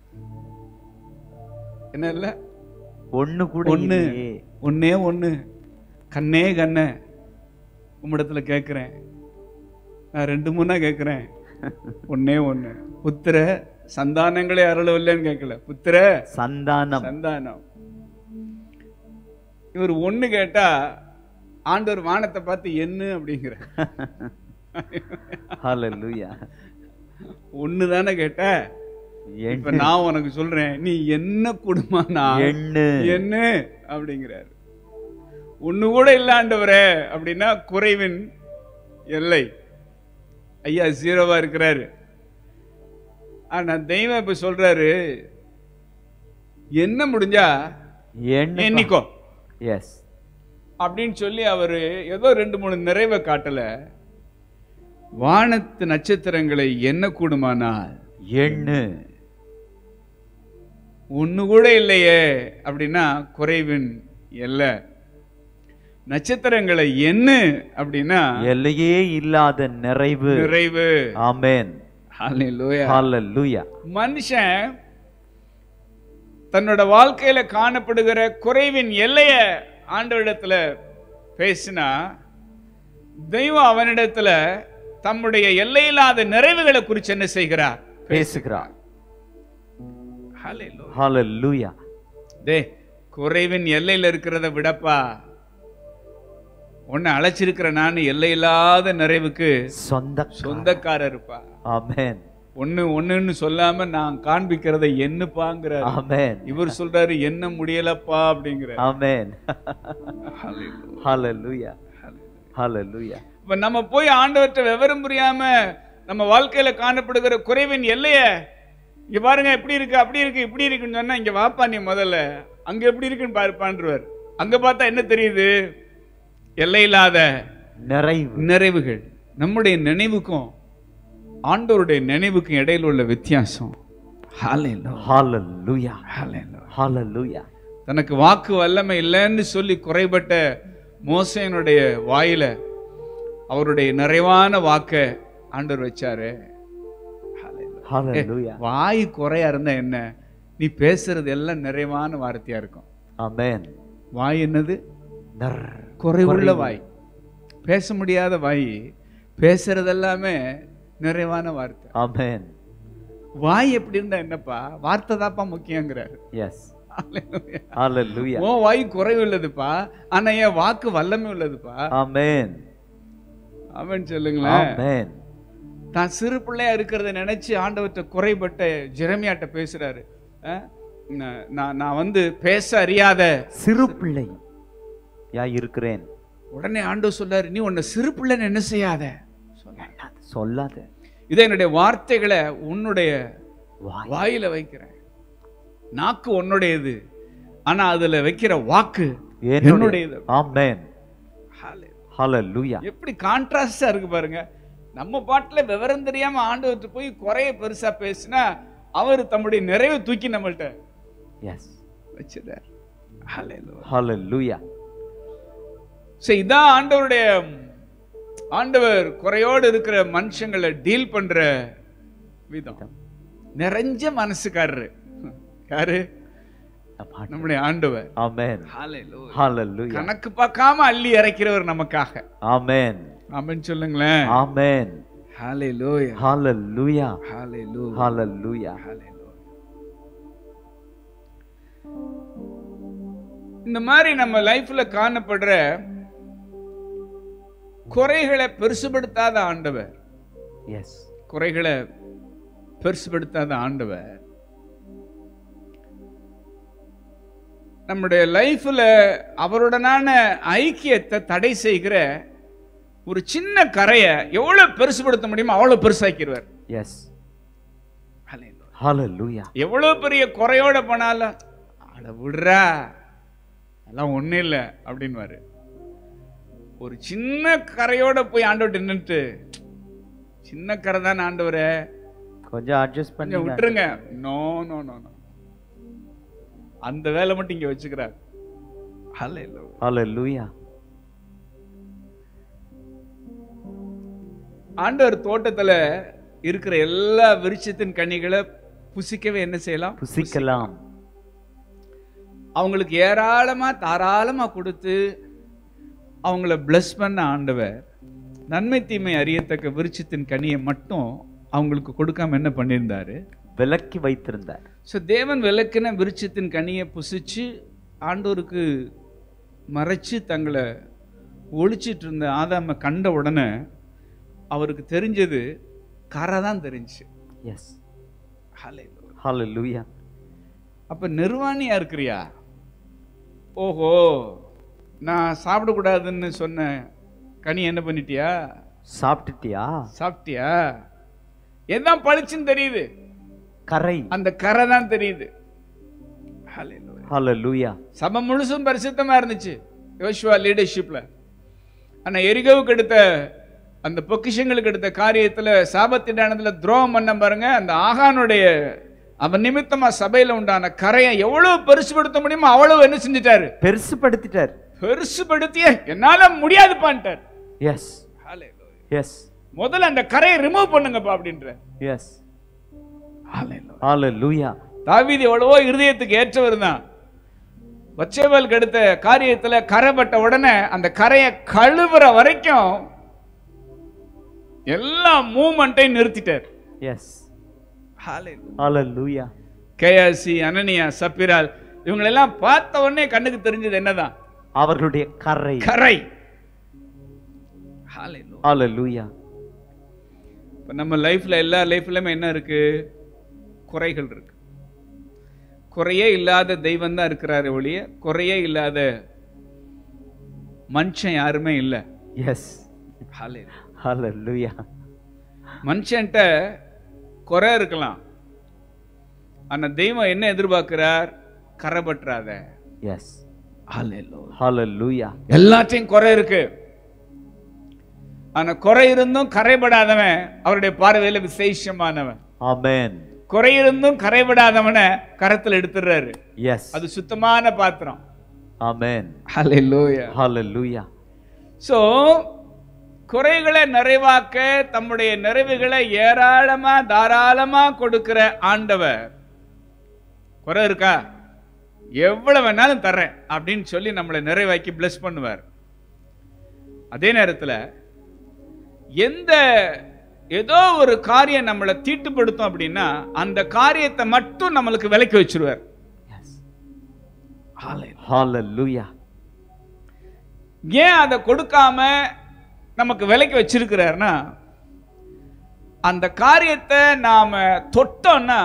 B: என்ன இல்ல
A: ஒண்ணு கூட
B: ஒண்ணு
A: இல்லையே.
B: ஒண்ணே ஒண்ணு கண்ணே கண்ண உம்மிடத்துல கேட்கிறேன் நான் ரெண்டு மூணா கேட்கிறேன் ஒண்ணே ஒண்ணு புத்திர சந்தானங்களே அருளவில்லைன்னு கேட்கல புத்திர
A: சந்தானம்
B: சந்தானம் இவர் ஒண்ணு கேட்டா ஆண்டவர் வானத்தை பார்த்து என்ன அப்படிங்கிற
A: ஹalleluya
B: ஒண்ணு தானே கேட்ட இப்ப
A: எண்ணு
B: நான் உனக்கு சொல்றேன் நீ என்ன குடும்பம்னா
A: எண்ணு
B: என்ன அப்படிங்கிறார் ஒண்ணு கூட இல்ல ஆண்டவரே அப்படின்னா குறைவின் எல்லை ஐயா ஜீரோவா இருக்கிறாரு ஆனா தெய்வம் இப்ப சொல்றாரு என்ன முடிஞ்சா
A: எண்ணு
B: எண்ணிக்கோ
A: எஸ்
B: அப்படின்னு சொல்லி அவரு ஏதோ ரெண்டு மூணு நிறைவை காட்டல வானத்து நட்சத்திரங்களை என்ன கூடுமானால்
A: எண்ணு
B: ஒண்ணு கூட இல்லையே அப்படின்னா குறைவின் எல்லை நட்சத்திரங்களை என்ன அப்படின்னா
A: எல்லையே இல்லாத நிறைவு
B: நிறைவு
A: ஆமென்
B: ஹalleluya.
A: ஹalleluya
B: மனுஷன் தன்னோட வாழ்க்கையில காணப்படுகிற குறைவின் எல்லைய ஆண்டவரிடத்துல பேசினா தெய்வம் அவனிடத்துல தம்முடைய எல்லையில்லாத நிறைவுகளை குறித்து என்ன செய்கிறார்
A: பேசுகிறார்
B: ஹalleluya.
A: ஹalleluya
B: டே குறைவின் எல்லையில இருக்கிறத விடப்பா உன்னை அழைச்சிருக்கிற நான் எல்லையில்லாத நிறைவுக்கு
A: சொந்த
B: சொந்தக்காரருப்பா
A: ஆமென்
B: ஒண்ணு ஒண்ணுன்னு சொல்லாம நான் காண்பிக்கிறதை என்னப்பாங்கிறார்
A: ஆமென்
B: இவர் சொல்றாரு என்ன முடியலப்பா அப்படிங்கிற
A: ஆமென் ஹalleluya ஹalleluya
B: இப்ப நம்ம போய் ஆண்டவர்கிட்ட விவரம் புரியாம நம்ம வாழ்க்கையில காணப்படுகிற குறைவின் எல்லைய இங்க பாருங்க எப்படி இருக்கு அப்படி இருக்கு இப்படி இருக்குன்னு சொன்னா இங்க வாப்பா நீ முதல்ல அங்க எப்படி இருக்குன்னு பாருப்பான்றவர் அங்க பார்த்தா என்ன தெரியுது எல்லையில்லாத
A: நிறைவு
B: நிறைவுகள் நம்முடைய நினைவுக்கும் ஆண்டவருடைய நினைவுக்கும் இடையில உள்ள வித்தியாசம் Hallelujah.
A: ஹalleluya
B: Hallelujah.
A: ஹalleluya
B: தனக்கு வாக்கு வல்லமை இல்லைன்னு சொல்லி குறைபட்ட மோசேனுடைய வாயில அவருடைய நிறைவான வாக்க ஆண்டவர் வச்சாரு Hallelujah.
A: ஹalleluya
B: வாய் குறையா இருந்தா என்ன நீ பேசுறது எல்லாம் நிறைவான வார்த்தையா இருக்கும்
A: ஆமென்
B: வாய் என்னது
A: நர்
B: குறைவுள்ள வாய் பேச முடியாத வாய் பேசுறது எல்லாமே நிறைவான வார்த்தை
A: ஆமென்
B: வாய் எப்படி இருந்தா என்னப்பா வார்த்தை தான்ப்பா முக்கியங்கிறாரு
A: எஸ்
B: Hallelujah.
A: ஹalleluya
B: உன் வாய் குறைவு உள்ளதுப்பா ஆனா என் வாக்கு வல்லமை உள்ளதுப்பா
A: ஆமென்
B: அவன் சொல்லுங்களேன்
A: ஆமென்
B: தான் சிறு பிள்ளையா இருக்கிறத நினைச்சு ஆண்டவர்கிட்ட குறைபட்ட ஜெரமியாட்ட பேசுறாரு அஹ், நான் நான் நான் வந்து பேச அறியாத
A: சிறு பிள்ளை யா இருக்கிறேன்
B: உடனே ஆண்டவர் சொல்றாரு நீ உன்னை சிறு பிள்ளைன்னு என்ன செய்யாத சொன்னார்.
A: சொல்லாத
B: இதை என்னுடைய வார்த்தைகளை உன்னுடைய
A: வாய்
B: வாயில வைக்கிறேன் நாக்கு உன்னுடையது ஆனா அதுல வைக்கிற வாக்கு
A: என்னுடைய
B: என்னுடையது
A: ஆமென்
B: Hallelujah.
A: ஹalleluya
B: எப்படி கான்ட்ராஸ்டா இருக்கு பாருங்க நம்ம பாட்டுல விவரம் தெரியாம ஆண்டவர்கிட்ட போய் குறைய பெருசா பேசினா அவர் தம்முடைய நிறைவை தூக்கி நம்மள்ட்ட
A: எஸ்
B: வச்சிருந்தார் Hallelujah.
A: ஹalleluya
B: So, இதான் ஆண்டவருடைய ஆண்டவர் குறையோடு இருக்கிற மனுஷங்களை டீல் பண்ற விதம் நிறைஞ்ச மனசுக்காரரு யாரு நம்முடைய ஆண்டவர்
A: ஆமென்
B: Hallelujah.
A: ஹalleluya
B: கணக்கு பார்க்காம அள்ளி இறைக்கிறவர் நமக்காக
A: ஆமென்
B: ஆமென் சொல்லுங்களேன்
A: ஆமென்
B: Hallelujah.
A: ஹalleluya
B: Hallelujah.
A: ஹalleluya
B: Hallelujah. இந்த மாதிரி நம்ம லைஃப்ல காணப்படுற குறைகளை பெருசுபடுத்தாத ஆண்டவர்
A: எஸ்
B: குறைகளை பெருசுபடுத்தாத ஆண்டவர் நம்முடைய லைஃப்ல அவருடனான ஐக்கியத்தை தடை செய்கிற ஒரு சின்ன கரையை எவ்வளவு பெருசுபடுத்த முடியுமோ அவ்வளவு பெருசாக்கிடுவார்
A: எஸ் ஹalleluya
B: எவ்வளவு பெரிய குறையோட போனாலும் அட விடுறா அதெல்லாம் ஒண்ணும் இல்லை அப்படின்வாரு ஒரு சின்ன கரையோட போய் ஆண்டவர்கிட்ட நின்னுட்டு சின்ன கரை தானே ஆண்டவரே
A: கொஞ்சம் அட்ஜஸ்ட் பண்ணி
B: கொஞ்சம் விட்டுருங்க நோ நோ நோ நோ அந்த வேலை மட்டும் இங்க வச்சுக்கிறார் Hallelujah.
A: ஹalleluya
B: ஆண்டவர் தோட்டத்துல இருக்கிற எல்லா விருட்சத்தின் கனிகளை புசிக்கவே என்ன செய்யலாம்
A: புசிக்கலாம்
B: அவங்களுக்கு ஏராளமா தாராளமா கொடுத்து அவங்கள bless பண்ண ஆண்டவர் நன்மை தீமை அறியத்தக்க விருட்சத்தின் கனியை மட்டும் அவங்களுக்கு கொடுக்காம என்ன பண்ணியிருந்தாரு
A: விலக்கி வைத்திருந்தார்
B: ஸோ தேவன் விளக்கின விருட்சத்தின் கனியை புசிச்சு ஆண்டோருக்கு மறைச்சு தங்களை ஒழிச்சிட்டு இருந்த ஆதாம கண்ட உடனே அவருக்கு தெரிஞ்சது கரை தான் தெரிஞ்சு
A: எஸ் ஹalleluya
B: அப்ப நிர்வாணியா இருக்கிறியா ஓஹோ நான் சாப்பிடக்கூடாதுன்னு சொன்ன கனி என்ன பண்ணிட்டியா
A: சாப்பிட்டுட்டியா
B: சாப்பிட்டியா எதான் பளிச்சுன்னு தெரியுது
A: கரை
B: அந்த கரை தான் தெரியுது Hallelujah.
A: ஹalleluya
B: சபை முழுசும் பரிசுத்தமா இருந்துச்சு யோசுவா லீடர்ஷிப்ல ஆனா எரிகோவுக்கு எடுத்த அந்த பொக்கிஷங்களுக்கு எடுத்த காரியத்துல சாபத்திடானதுல துரோகம் பண்ண பாருங்க அந்த ஆகானுடைய அவன் நிமித்தமா சபையில உண்டான கரையை எவ்வளவு பெருசுபடுத்த முடியுமோ அவ்வளவு என்ன செஞ்சிட்டாரு
A: பெருசுபடுத்திட்டார்
B: பெருசுபடுத்திய என்னால முடியாதுப்பான்ட்டார்
A: எஸ் எஸ்
B: முதல்ல அந்த கரையை ரிமூவ் பண்ணுங்கப்பா அப்படின்ற
A: எஸ் ஹalleluya
B: தாவீது எவ்வளவோ இருதயத்துக்கு ஏற்றவர் தான் வச்சேவலுக்கு எடுத்த காரியத்துல கரைப்பட்ட உடனே அந்த கரையை கழுவுற வரைக்கும் எல்லா மூமெண்ட்டையும் நிறுத்திட்டார்
A: எஸ் ஹalleluya
B: கேயாசி அனனியா சப்பிரால் இவங்களெல்லாம் பார்த்த உடனே கண்ணுக்கு தெரிஞ்சது என்னதான்
A: அவர்களுடைய கரை
B: கரை
A: ஹalleluya
B: இப்ப நம்ம லைஃப்ல எல்லா லைஃப்லயுமே என்ன இருக்கு குறைகள் இருக்கு குறையே இல்லாத தெய்வம் தான் இருக்கிறாரு ஒழிய குறையே இல்லாத மனுஷன் யாருமே இல்லை
A: எஸ் ஹalleluya
B: மனுஷன்ட்ட குறை இருக்கலாம் ஆனா தெய்வம் என்ன எதிர்பார்க்கிறார் கரை பற்றாத
A: எஸ் ஹalleluya
B: எல்லாத்தையும் குறை இருக்கு ஆனா குறை இருந்தும் கரைபடாதவன் அவருடைய பார்வையில விசேஷமானவன்
A: ஆமென்
B: குறை இருந்தும் கரைபடாதவனை கரத்துல எடுத்துடுறாரு
A: எஸ்
B: அது சுத்தமான பாத்திரம்
A: ஆமென்
B: ஹalleluya
A: ஹalleluya
B: சோ குறைகளை நிறைவாக்க தம்முடைய நிறைவுகளை ஏராளமா தாராளமா கொடுக்கிற ஆண்டவர் குறை இருக்கா எவ்வளவு வேணாலும் தர்றேன் அப்படின்னு சொல்லி நம்மளை நிறைவாக்கி bless பண்ணுவார் அதே நேரத்துல எந்த ஏதோ ஒரு காரியம் நம்மளை தீட்டுப்படுத்தும் அப்படின்னா அந்த காரியத்தை மட்டும் நம்மளுக்கு விலக்கி வச்சிருவார்
A: எஸ் ஹalleluya
B: ஏன் அதை கொடுக்காம நமக்கு விலைக்கு வச்சிருக்கிறாருன்னா அந்த காரியத்தை நாம தொட்டோம்னா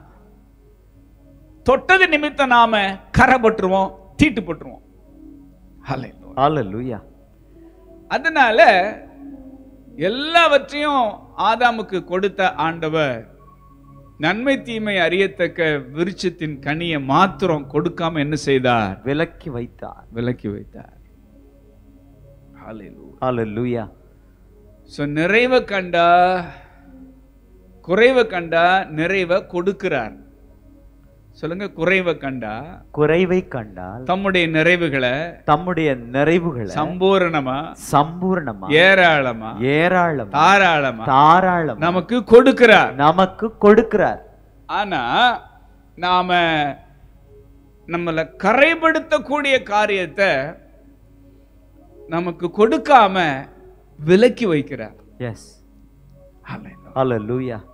B: தொட்டது நிமித்தம் நாம கரைப்பட்டுருவோம் தீட்டுப்பட்டுருவோம் Hallelujah.
A: ஹalleluya
B: அதனால எல்லாவற்றையும் ஆதாமுக்கு கொடுத்த ஆண்டவர் நன்மை தீமை அறியத்தக்க விருட்சத்தின் கனியை மாத்திரம் கொடுக்காம என்ன செய்தார்
A: விலக்கி வைத்தார்
B: விலக்கி வைத்தார் Hallelujah.
A: ஹalleluya
B: ஸோ நிறைவை கண்டா குறைவை கண்டா நிறைவை கொடுக்கிறார் சொல்லுங்க குறைவை கண்டா
A: குறைவை கண்டால்
B: தம்முடைய நிறைவுகளை
A: தம்முடைய நிறைவுகளை
B: சம்பூரணமா
A: சம்பூர்ணமா
B: ஏராளமா
A: ஏராளம்
B: தாராளமா
A: தாராளம்
B: நமக்கு கொடுக்கிறார்
A: நமக்கு கொடுக்கிறார்
B: ஆனா நாம நம்மளை கரைப்படுத்தக்கூடிய காரியத்தை நமக்கு கொடுக்காம விலக்கி வைக்கிறார்
A: எஸ் ஹalleluya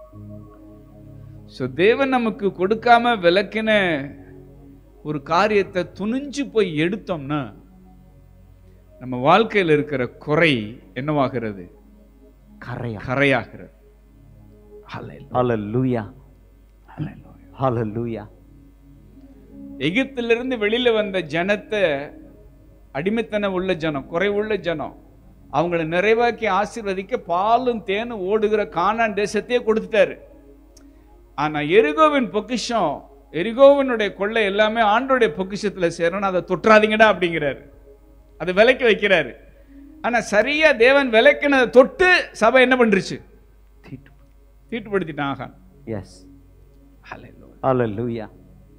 B: ஸோ தேவன் நமக்கு கொடுக்காம விளக்கின ஒரு காரியத்தை துணிஞ்சு போய் எடுத்தோம்னா நம்ம வாழ்க்கையில் இருக்கிற குறை என்னவாகிறது
A: கரையா
B: கரையாகிறது Hallelujah.
A: ஹalleluya
B: Hallelujah.
A: ஹalleluya
B: எகிப்திலிருந்து வெளியில வந்த ஜனத்தை அடிமைத்தனம் உள்ள ஜனம் குறைவுள்ள ஜனம் அவங்கள நிறைவாக்கி ஆசீர்வதிக்க பாலும் தேனும் ஓடுகிற கானான் தேசத்தையே கொடுத்துட்டாரு ஆனா எரிகோவின் பொக்கிஷம் எரிகோவினுடைய கொள்ளை எல்லாமே ஆண்டோடைய பொக்கிஷத்துல சேரணும் அதை தொற்றாதீங்கடா அப்படிங்கிறாரு அதை விலைக்கு வைக்கிறாரு ஆனா சரியா தேவன் விலைக்கினதை தொட்டு சபை என்ன பண்ணிருச்சு
A: தீட்டு
B: தீட்டுப்படுத்திட்டான் ஆகான்
A: எஸ் ஹalleluya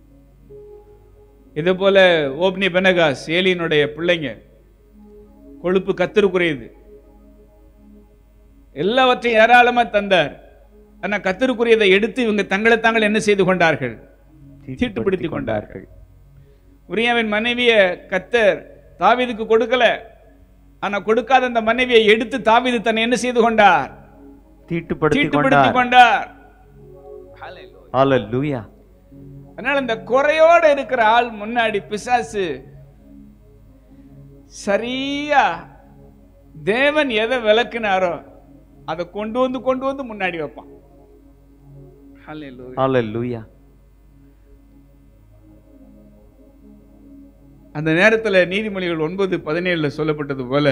B: இதே போல ஓப்னி பெனகாஸ் ஏலியனுடைய பிள்ளைங்க கொழுப்பு கத்திருக்குரியது எல்லாவற்றையும் ஏராளமா தந்தார் ஆனா கத்திருக்குரியதை எடுத்து இவங்க தங்களை தாங்கள் என்ன செய்து கொண்டார்கள் தீட்டுப்படுத்திக் கொண்டார்கள் உரியாவின் மனைவிய கத்தர் தாவீதுக்கு கொடுக்கல ஆனா கொடுக்காத அந்த மனைவியை எடுத்து தாவீது தன்னை என்ன செய்து கொண்டார்
A: தீட்டுப்படுத்தி
B: தீட்டுப்படுத்திக்
A: கொண்டார்
B: கொண்டார் Hallelujah.
A: ஹalleluya
B: அதனால இந்த குறையோட இருக்கிற ஆள் முன்னாடி பிசாசு சரியா தேவன் எதை விளக்குனாரோ அதை கொண்டு வந்து கொண்டு வந்து முன்னாடி வைப்பான் Hallelujah.
A: ஹalleluya
B: அந்த நேரத்துல நீதிமொழிகள் ஒன்பது பதினேழுல சொல்லப்பட்டது போல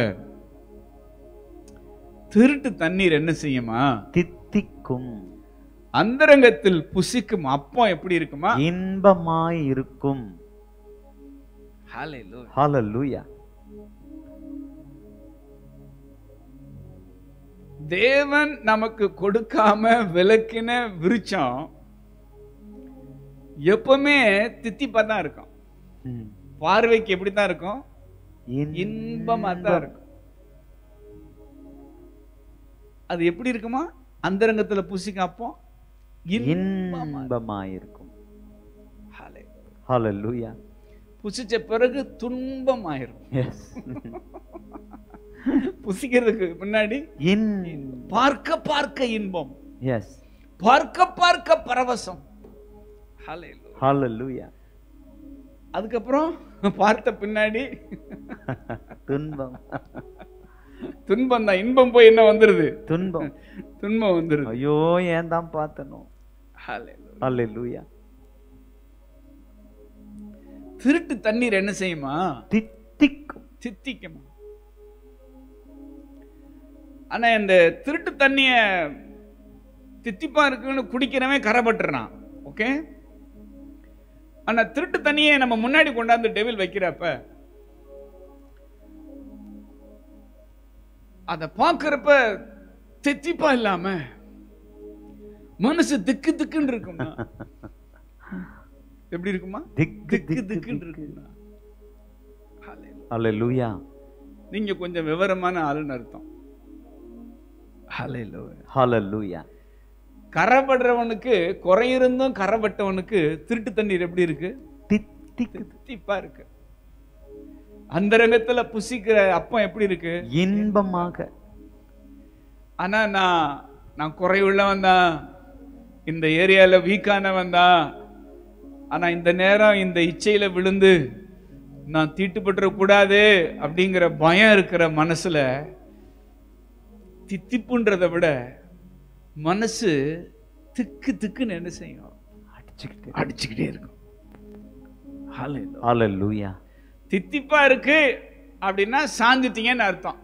B: திருட்டு தண்ணீர் என்ன செய்யுமா
A: தித்திக்கும்
B: அந்தரங்கத்தில் புசிக்கும் அப்பம் எப்படி இருக்குமா
A: இன்பமாய் இருக்கும்
B: Hallelujah.
A: ஹalleluya
B: தேவன் நமக்கு கொடுக்காம விளக்கின விருச்சம் எப்பவுமே தித்திப்பா தான் இருக்கும்
A: ம்.
B: பார்வைக்கு எப்படி தான் இருக்கும் இன்பமா தான் இருக்கும் அது எப்படி இருக்குமா அந்தரங்கத்துல புசிக்க அப்போ இன்பமா
A: இன்பமாய் இருக்கும்
B: Hallelujah.
A: ஹalleluya
B: புசிச்ச பிறகு துன்பமாயிரும்
A: எஸ்
B: புசிக்கிறதுக்கு முன்னாடி
A: இன்
B: பார்க்க பார்க்க இன்பம்
A: எஸ்
B: பார்க்க பார்க்க பரவசம் Hallelujah.
A: ஹalleluya
B: அதுக்கப்புறம் பார்த்த பின்னாடி
A: துன்பம்
B: துன்பம் தான் இன்பம் போய் என்ன வந்துருது
A: துன்பம்
B: துன்பம் வந்துருது
A: ஐயோ ஏன் தான் பார்த்தனும்
B: Hallelujah.
A: ஹalleluya
B: திருட்டு தண்ணீர் என்ன செய்யுமா
A: தித்திக்கும்
B: சித்திக்குமா ஆனா இந்த திருட்டு தண்ணிய தித்திப்பா இருக்குன்னு குடிக்கிறவன் கரைப்பட்டுறான் ஓகே ஆனா திருட்டு தண்ணியை நம்ம முன்னாடி கொண்டாந்து டெவில் வைக்கிறப்ப அத பார்க்கறப்ப தித்திப்பா இல்லாம மனசு திக்கு திக்குன்னு இருக்குமா எப்படி இருக்குமா
A: திக்கு
B: திக்கு
A: திக்கு
B: திக்குன்னு
A: திக்கு
B: இருக்குமா Hallelujah.
A: ஹalleluya
B: நீங்க கொஞ்சம் விவரமான ஆளுன்னு அர்த்தம் Hallelujah.
A: ஹalleluya
B: கரைப்படுறவனுக்கு குறையிருந்தும் கரைப்பட்டவனுக்கு திருட்டு தண்ணீர் எப்படி இருக்கு
A: தித்திக்கு
B: தித்திப்பா இருக்கு அந்தரங்கத்துல புசிக்கிற அப்பம் எப்படி இருக்கு
A: இன்பமாக
B: ஆனா நான் நான் குறைவுள்ளவன் தான் இந்த ஏரியால வீக்கானவன் தான் ஆனா இந்த நேரம் இந்த இச்சையில விழுந்து நான் தீட்டுப்பட்டுற கூடாது அப்படிங்கிற பயம் இருக்கிற மனசுல தித்திப்புன்றதை விட மனசு திக்கு திக்குன்னு என்ன செய்யும்
A: அடிச்சுக்கிட்டு
B: அடிச்சுக்கிட்டே இருக்கும் Hallelujah.
A: ஹalleluya
B: தித்திப்பா இருக்கு அப்படின்னா சாஞ்சிட்டீங்கன்னு அர்த்தம்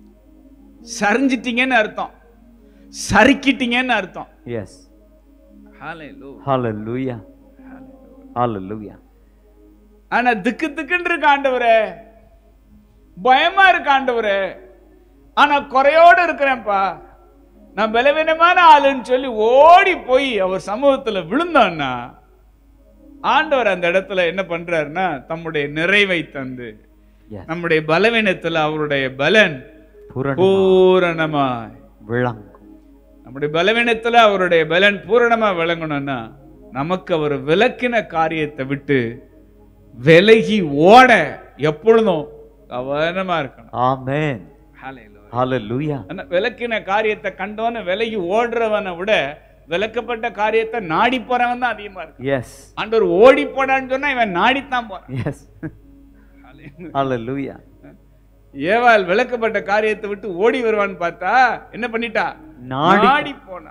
B: சரிஞ்சிட்டீங்கன்னு அர்த்தம் சறுக்கிட்டீங்கன்னு அர்த்தம்
A: எஸ் Hallelujah. Hallelujah.
B: ஆனா திக்கு திக்குன்னு இருக்கு ஆண்டவரே பயமா இருக்கு ஆண்டவரே ஆனா குறையோட இருக்கிறேன்ப்பா நான் பலவீனமான ஆளுன்னு சொல்லி ஓடி போய் அவர் சமூகத்துல விழுந்தான்னா ஆண்டவர் அந்த இடத்துல என்ன பண்றாருன்னா தம்முடைய நிறைவை தந்து
A: Yes.
B: நம்முடைய பலவீனத்துல அவருடைய பலன்
A: பூரணமா
B: பூரணமாய்
A: விளங்கும்
B: நம்முடைய பலவீனத்துல அவருடைய பலன் பூரணமா விளங்கணும்னா நமக்கு அவர் விளக்கின காரியத்தை விட்டு விலகி ஓட எப்பொழுதும் கவனமா இருக்கணும்
A: Amen.
B: Hallelujah.
A: Hallelujah.
B: ஆனா விளக்கின காரியத்தை கண்டோன்னு விலகி ஓடுறவனை விட விளக்கப்பட்ட காரியத்தை நாடி போறவன் தான் அதிகமா இருக்கு
A: Yes.
B: ஆண்டவர் ஓடி போடான்னு சொன்னா இவன் நாடித்தான் போறான்
A: Yes. Hallelujah.
B: ஏவாள் விளக்கப்பட்ட காரியத்தை விட்டு ஓடி வருவான்னு பார்த்தா என்ன பண்ணிட்டா
A: நாடி
B: நாடி போனா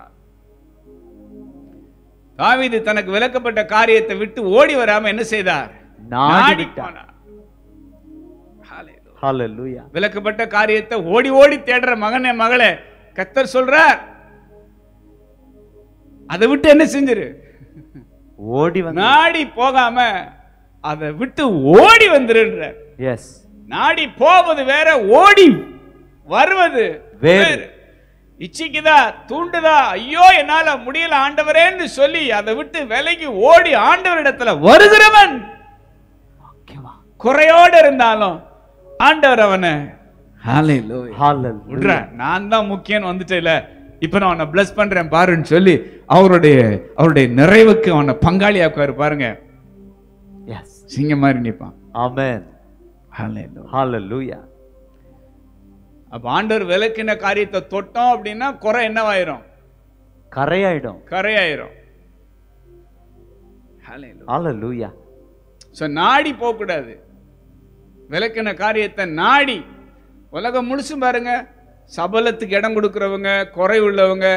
B: தாவீது தனக்கு விளக்கப்பட்ட காரியத்தை விட்டு ஓடி வராம என்ன செய்தார்
A: நாடி
B: நாடி
A: விட்டார்.
B: போனார் Hallelujah.
A: Hallelujah.
B: விளக்கப்பட்ட காரியத்தை ஓடி ஓடி தேடுற மகனே மகளே கத்தர் சொல்றார் அதை விட்டு என்ன செஞ்சிரு
A: ஓடி வந்து
B: நாடி போகாம அதை விட்டு ஓடி வந்துருன்ற
A: எஸ்
B: நாடி போவது வேற ஓடி வருவது
A: வேறு.
B: இச்சிக்குதா தூண்டுதா ஐயோ என்னால முடியல ஆண்டவரேன்னு சொல்லி அதை விட்டு விலகி ஓடி ஆண்டவரிடத்துல வருகிறவன்
A: முக்கியமா
B: குறையோடு இருந்தாலும் ஆண்டவர் அவனை ஹalleluya
A: Hallelujah.
B: விடுற நான் தான் முக்கியம் வந்துட்டேல இப்ப நான் அவனை பிளஸ் பண்றேன் பாருன்னு சொல்லி அவருடைய அவருடைய நிறைவுக்கு அவனை பங்காளியாக்குவாரு பாருங்க
A: Yes.
B: சிங்க மாதிரி நிப்பான்
A: Amen.
B: ஹalleluya
A: Hallelujah.
B: அப்ப ஆண்டவர் விளக்கின காரியத்தை தொட்டோம் அப்படின்னா குறை என்னவாயிரும்
A: கரையாயிடும்
B: கரையாயிரும்
A: Hallelujah.
B: ஸோ நாடி போகக்கூடாது விளக்கின காரியத்தை நாடி உலகம் முழுசும் பாருங்க சபலத்துக்கு இடம் கொடுக்கறவங்க குறை உள்ளவங்க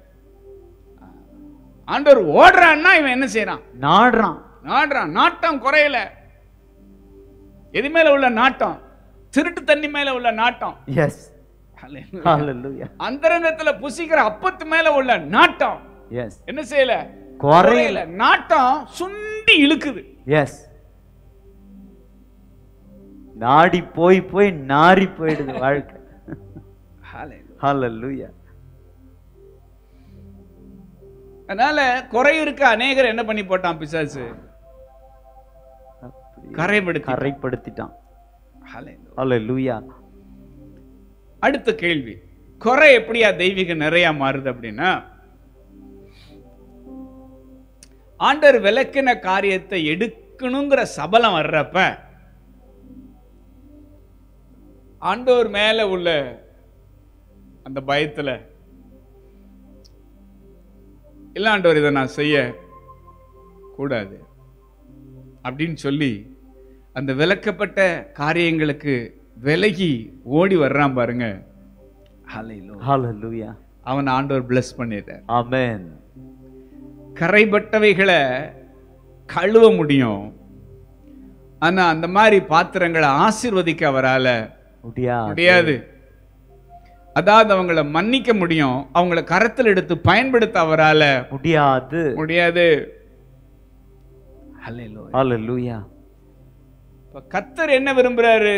B: ஆண்டவர் ஓடுறான்னா இவன் என்ன செய்றான்
A: நாடுறான்
B: நாடுறான் நாட்டம் குறையல எது மேல உள்ள நாட்டம் திருட்டு தண்ணி மேல உள்ள நாட்டம்
A: எஸ் Hallelujah.
B: அந்தரங்கத்துல புசிக்கிற அப்பத்து மேல உள்ள நாட்டம்
A: எஸ்
B: என்ன செய்யல
A: குறையல
B: நாட்டம் சுண்டி இழுக்குது
A: எஸ் நாடி போய் போய் நாரி போயிடுது வாழ்க்கை Hallelujah.
B: அதனால குறை இருக்க அநேகர் என்ன பண்ணி போட்டான் பிசாசு
A: அப்படி
B: கரைப்படுத்தி
A: கரைப்படுத்திட்டான் Hallelujah.
B: அடுத்த கேள்வி குறை எப்படியா தெய்வீக நிறைய மாறுது அப்படின்னா ஆண்டவர் விளக்கின காரியத்தை எடுக்கணுங்கிற சபலம் வர்றப்ப ஆண்டவர் மேல உள்ள அந்த பயத்துல இல்ல ஆண்டவர் இதை நான் செய்ய கூடாது அப்படின்னு சொல்லி அந்த விளக்கப்பட்ட காரியங்களுக்கு விலகி ஓடி வர்றான் பாருங்க
A: Hallelujah.
B: அவன் ஆண்டவர் bless பண்ணிட்டார்
A: Amen.
B: கரைபட்டவைகளை கழுவ முடியும் ஆனா அந்த மாதிரி பாத்திரங்களை ஆசீர்வதிக்க அவரால
A: முடியாது
B: முடியாது அதாவது அவங்கள மன்னிக்க முடியும் அவங்கள கரத்தில் எடுத்து பயன்படுத்த அவரால
A: முடியாது
B: முடியாது
A: Hallelujah.
B: இப்ப கத்தர் என்ன விரும்புறாரு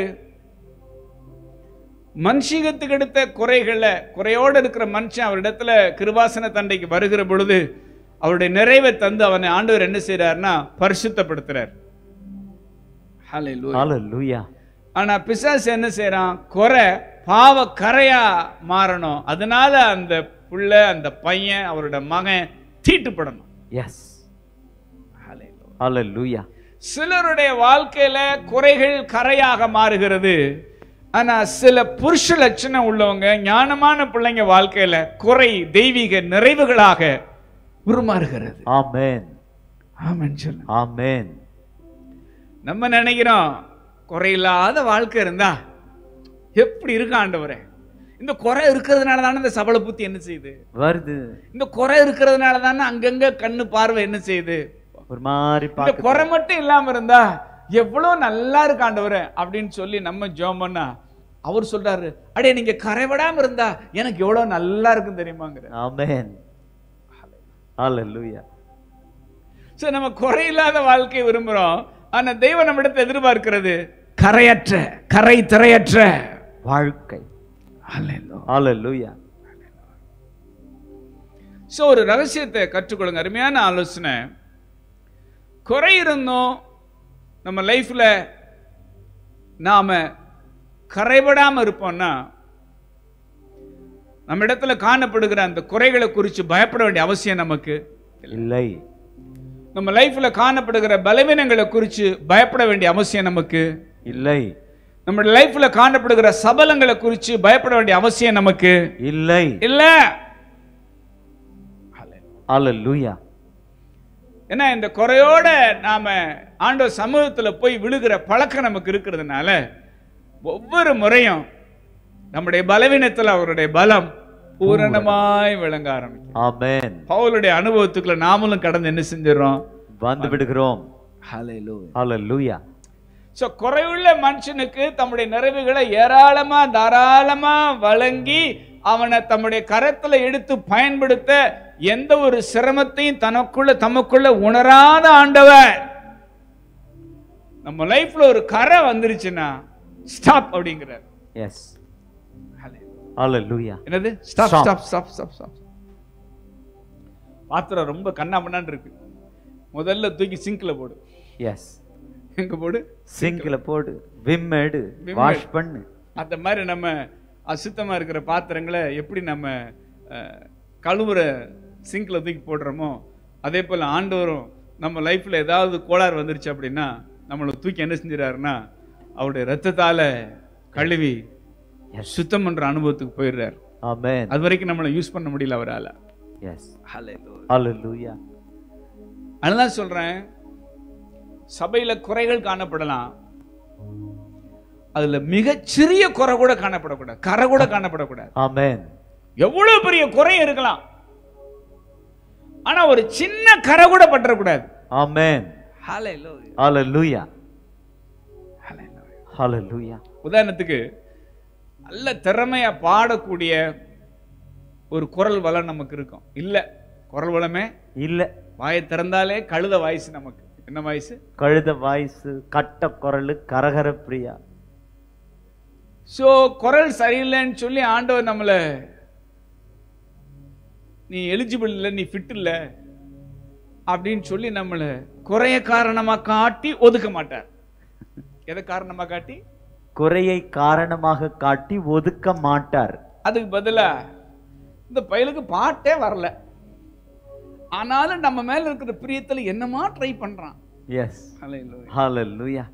B: மனுஷீகத்துக்கு எடுத்த குறைகளை குறையோடு இருக்கிற மனுஷன் அவரிடத்துல கிருபாசன தண்டைக்கு வருகிற பொழுது அவருடைய நிறைவை தந்து அவனை ஆண்டவர் என்ன செய்றாருன்னா பரிசுத்தப்படுத்துறார் Hallelujah.
A: Hallelujah.
B: ஆனா பிசாசு என்ன செய்றான் குறை பாவ கரையா மாறணும் அதனால அந்த புள்ள அந்த பையன் அவரோட மகன் தீட்டுப்படணும்
A: Yes. Hallelujah.
B: சிலருடைய வாழ்க்கையில குறைகள் கரையாக மாறுகிறது ஆனா சில புருஷ லட்சணம் உள்ளவங்க ஞானமான பிள்ளைங்க வாழ்க்கையில குறை தெய்வீக நிறைவுகளாக உருமாறுகிறது
A: Amen.
B: ஆமென் சொல்லு
A: Amen.
B: நம்ம நினைக்கிறோம் குறையில்லாத வாழ்க்கை இருந்தா எப்படி இருக்கு ஆண்டவரே இந்த குறை இருக்கிறதுனால தானே இந்த சபல புத்தி என்ன செய்யுது
A: வருது
B: இந்த குறை இருக்கிறதுனால தானே அங்கங்க கண்ணு பார்வை என்ன செய்யுது
A: ஒரு மாதிரி
B: இந்த
A: பார்க்க
B: குறை மட்டும் இல்லாம இருந்தா எவ்வளவு நல்லா இருக்கு ஆண்டவரே அப்படின்னு சொல்லி நம்ம ஜோம் பண்ணா அவர் சொல்றாரு அடே நீங்க கரைவிடாம இருந்தா எனக்கு எவ்வளவு நல்லா இருக்கும் தெரியுமாங்கிற
A: Amen. Hallelujah.
B: ஸோ நம்ம குறையில்லாத வாழ்க்கையை விரும்புகிறோம் ஆனால் தெய்வம் நம்மிடத்தை எதிர்பார்க்கிறது கரையற்ற கரை திரையற்ற
A: வாழ்க்கை
B: அல்லேலூயா
A: ஹalleluya
B: ஸோ ஒரு ரகசியத்தை கற்றுக்கொள்ளுங்க அருமையான ஆலோசனை குறை இருந்தும் நம்ம லைஃப்பில் நாம் கரைபடாமல் இருப்போம்னா நம்ம இடத்துல காணப்படுகிற அந்த குறைகளை குறித்து பயப்பட வேண்டிய அவசியம் நமக்கு
A: இல்லை
B: நம்ம லைஃப்பில் காணப்படுகிற பலவீனங்களை குறித்து பயப்பட வேண்டிய அவசியம் நமக்கு
A: இல்லை
B: நம்ம லைஃப்பில் காணப்படுகிற சபலங்களை குறித்து பயப்பட வேண்டிய அவசியம் நமக்கு
A: இல்லை
B: இல்லை
A: ஹalleluya
B: ஏன்னா இந்த குறையோட நாம ஆண்டவர் சமூகத்துல போய் விழுகிற பழக்கம் நமக்கு இருக்கிறதுனால ஒவ்வொரு முறையும் நம்முடைய பலவீனத்துல அவருடைய பலம் பூரணமாய் விளங்க ஆரம்பிக்கும்
A: ஆமென்
B: பவுலுடைய அனுபவத்துக்குள்ள நாமளும் கடந்து என்ன செஞ்சிடறோம்
A: வந்து விடுகிறோம் ஹalleluya
B: ஸோ குறைவுள்ள மனுஷனுக்கு தம்முடைய நிறைவுகளை ஏராளமா தாராளமா வழங்கி அவனை தம்முடைய கரத்துல எடுத்து பயன்படுத்த எந்த ஒரு சிரமத்தையும் தனக்குள்ள தமக்குள்ள உணராத ஆண்டவர் நம்ம லைஃப்ல ஒரு கரை வந்துருச்சுன்னா ஸ்டாப் அப்படிங்கிறார்
A: எஸ் ஹalleluya
B: என்னது stop
A: Stop.
B: Stop stop stop stop பாத்திரம் ரொம்ப கண்ணாமண்ணான்னு இருக்கு முதல்ல தூக்கி சிங்க்ல போடு
A: எஸ்
B: எங்க போடு
A: சிங்க்ல போடு விம் எடு
B: Vim
A: வாஷ் பண்ணு
B: அந்த மாதிரி நம்ம அசுத்தமாக இருக்கிற பாத்திரங்களை எப்படி நம்ம அஹ், கழுவுற சிங்கில் தூக்கி போடுறோமோ அதே போல் ஆண்டவரும் நம்ம லைஃப்பில் ஏதாவது கோளாறு வந்துருச்சு அப்படின்னா நம்மளை தூக்கி என்ன செஞ்சிடறாருன்னா அவருடைய ரத்தத்தால் கழுவி சுத்தம் பண்ணுற அனுபவத்துக்கு போயிடுறாரு
A: ஆமென்
B: அது வரைக்கும் நம்மளை யூஸ் பண்ண முடியல அவரால்
A: எஸ் ஹalleluya
B: அதுதான் சொல்கிறேன் சபையில் குறைகள் காணப்படலாம் அதில் மிகச்சிறிய குறை கூட காணப்படக்கூடாது கரை கூட காணப்படக்கூடாது
A: ஆமென்
B: எவ்வளவு பெரிய குறை இருக்கலாம் ஆனா ஒரு சின்ன கரை கூட பற்றக்கூடாது
A: ஆமென் ஹalleluya ஹalleluya
B: உதாரணத்துக்கு நல்ல திறமையா பாடக்கூடிய ஒரு குரல் வளம் நமக்கு இருக்கும் இல்ல குரல் வளமே
A: இல்ல
B: வாயை திறந்தாலே கழுத வாய்ஸ் நமக்கு என்ன வாய்ஸ்
A: கழுத வாய்ஸ் கட்ட குரல் கரகர பிரியா
B: சோ குரல் சரியில்லைன்னு சொல்லி ஆண்டவர் நம்மளை நீ எலிஜிபிள் இல்லை நீ ஃபிட் இல்லை அப்படின்னு சொல்லி நம்மளை குறைய காரணமா காட்டி ஒதுக்க மாட்டார் எதை காரணமா காட்டி
A: குறையை காரணமாக காட்டி ஒதுக்க மாட்டார்
B: அதுக்கு பதிலா இந்த பயலுக்கு பாட்டே வரல ஆனாலும் நம்ம மேல இருக்கிற பிரியத்துல என்னமா ட்ரை பண்றான்
A: எஸ்
B: Hallelujah.
A: ஹalleluya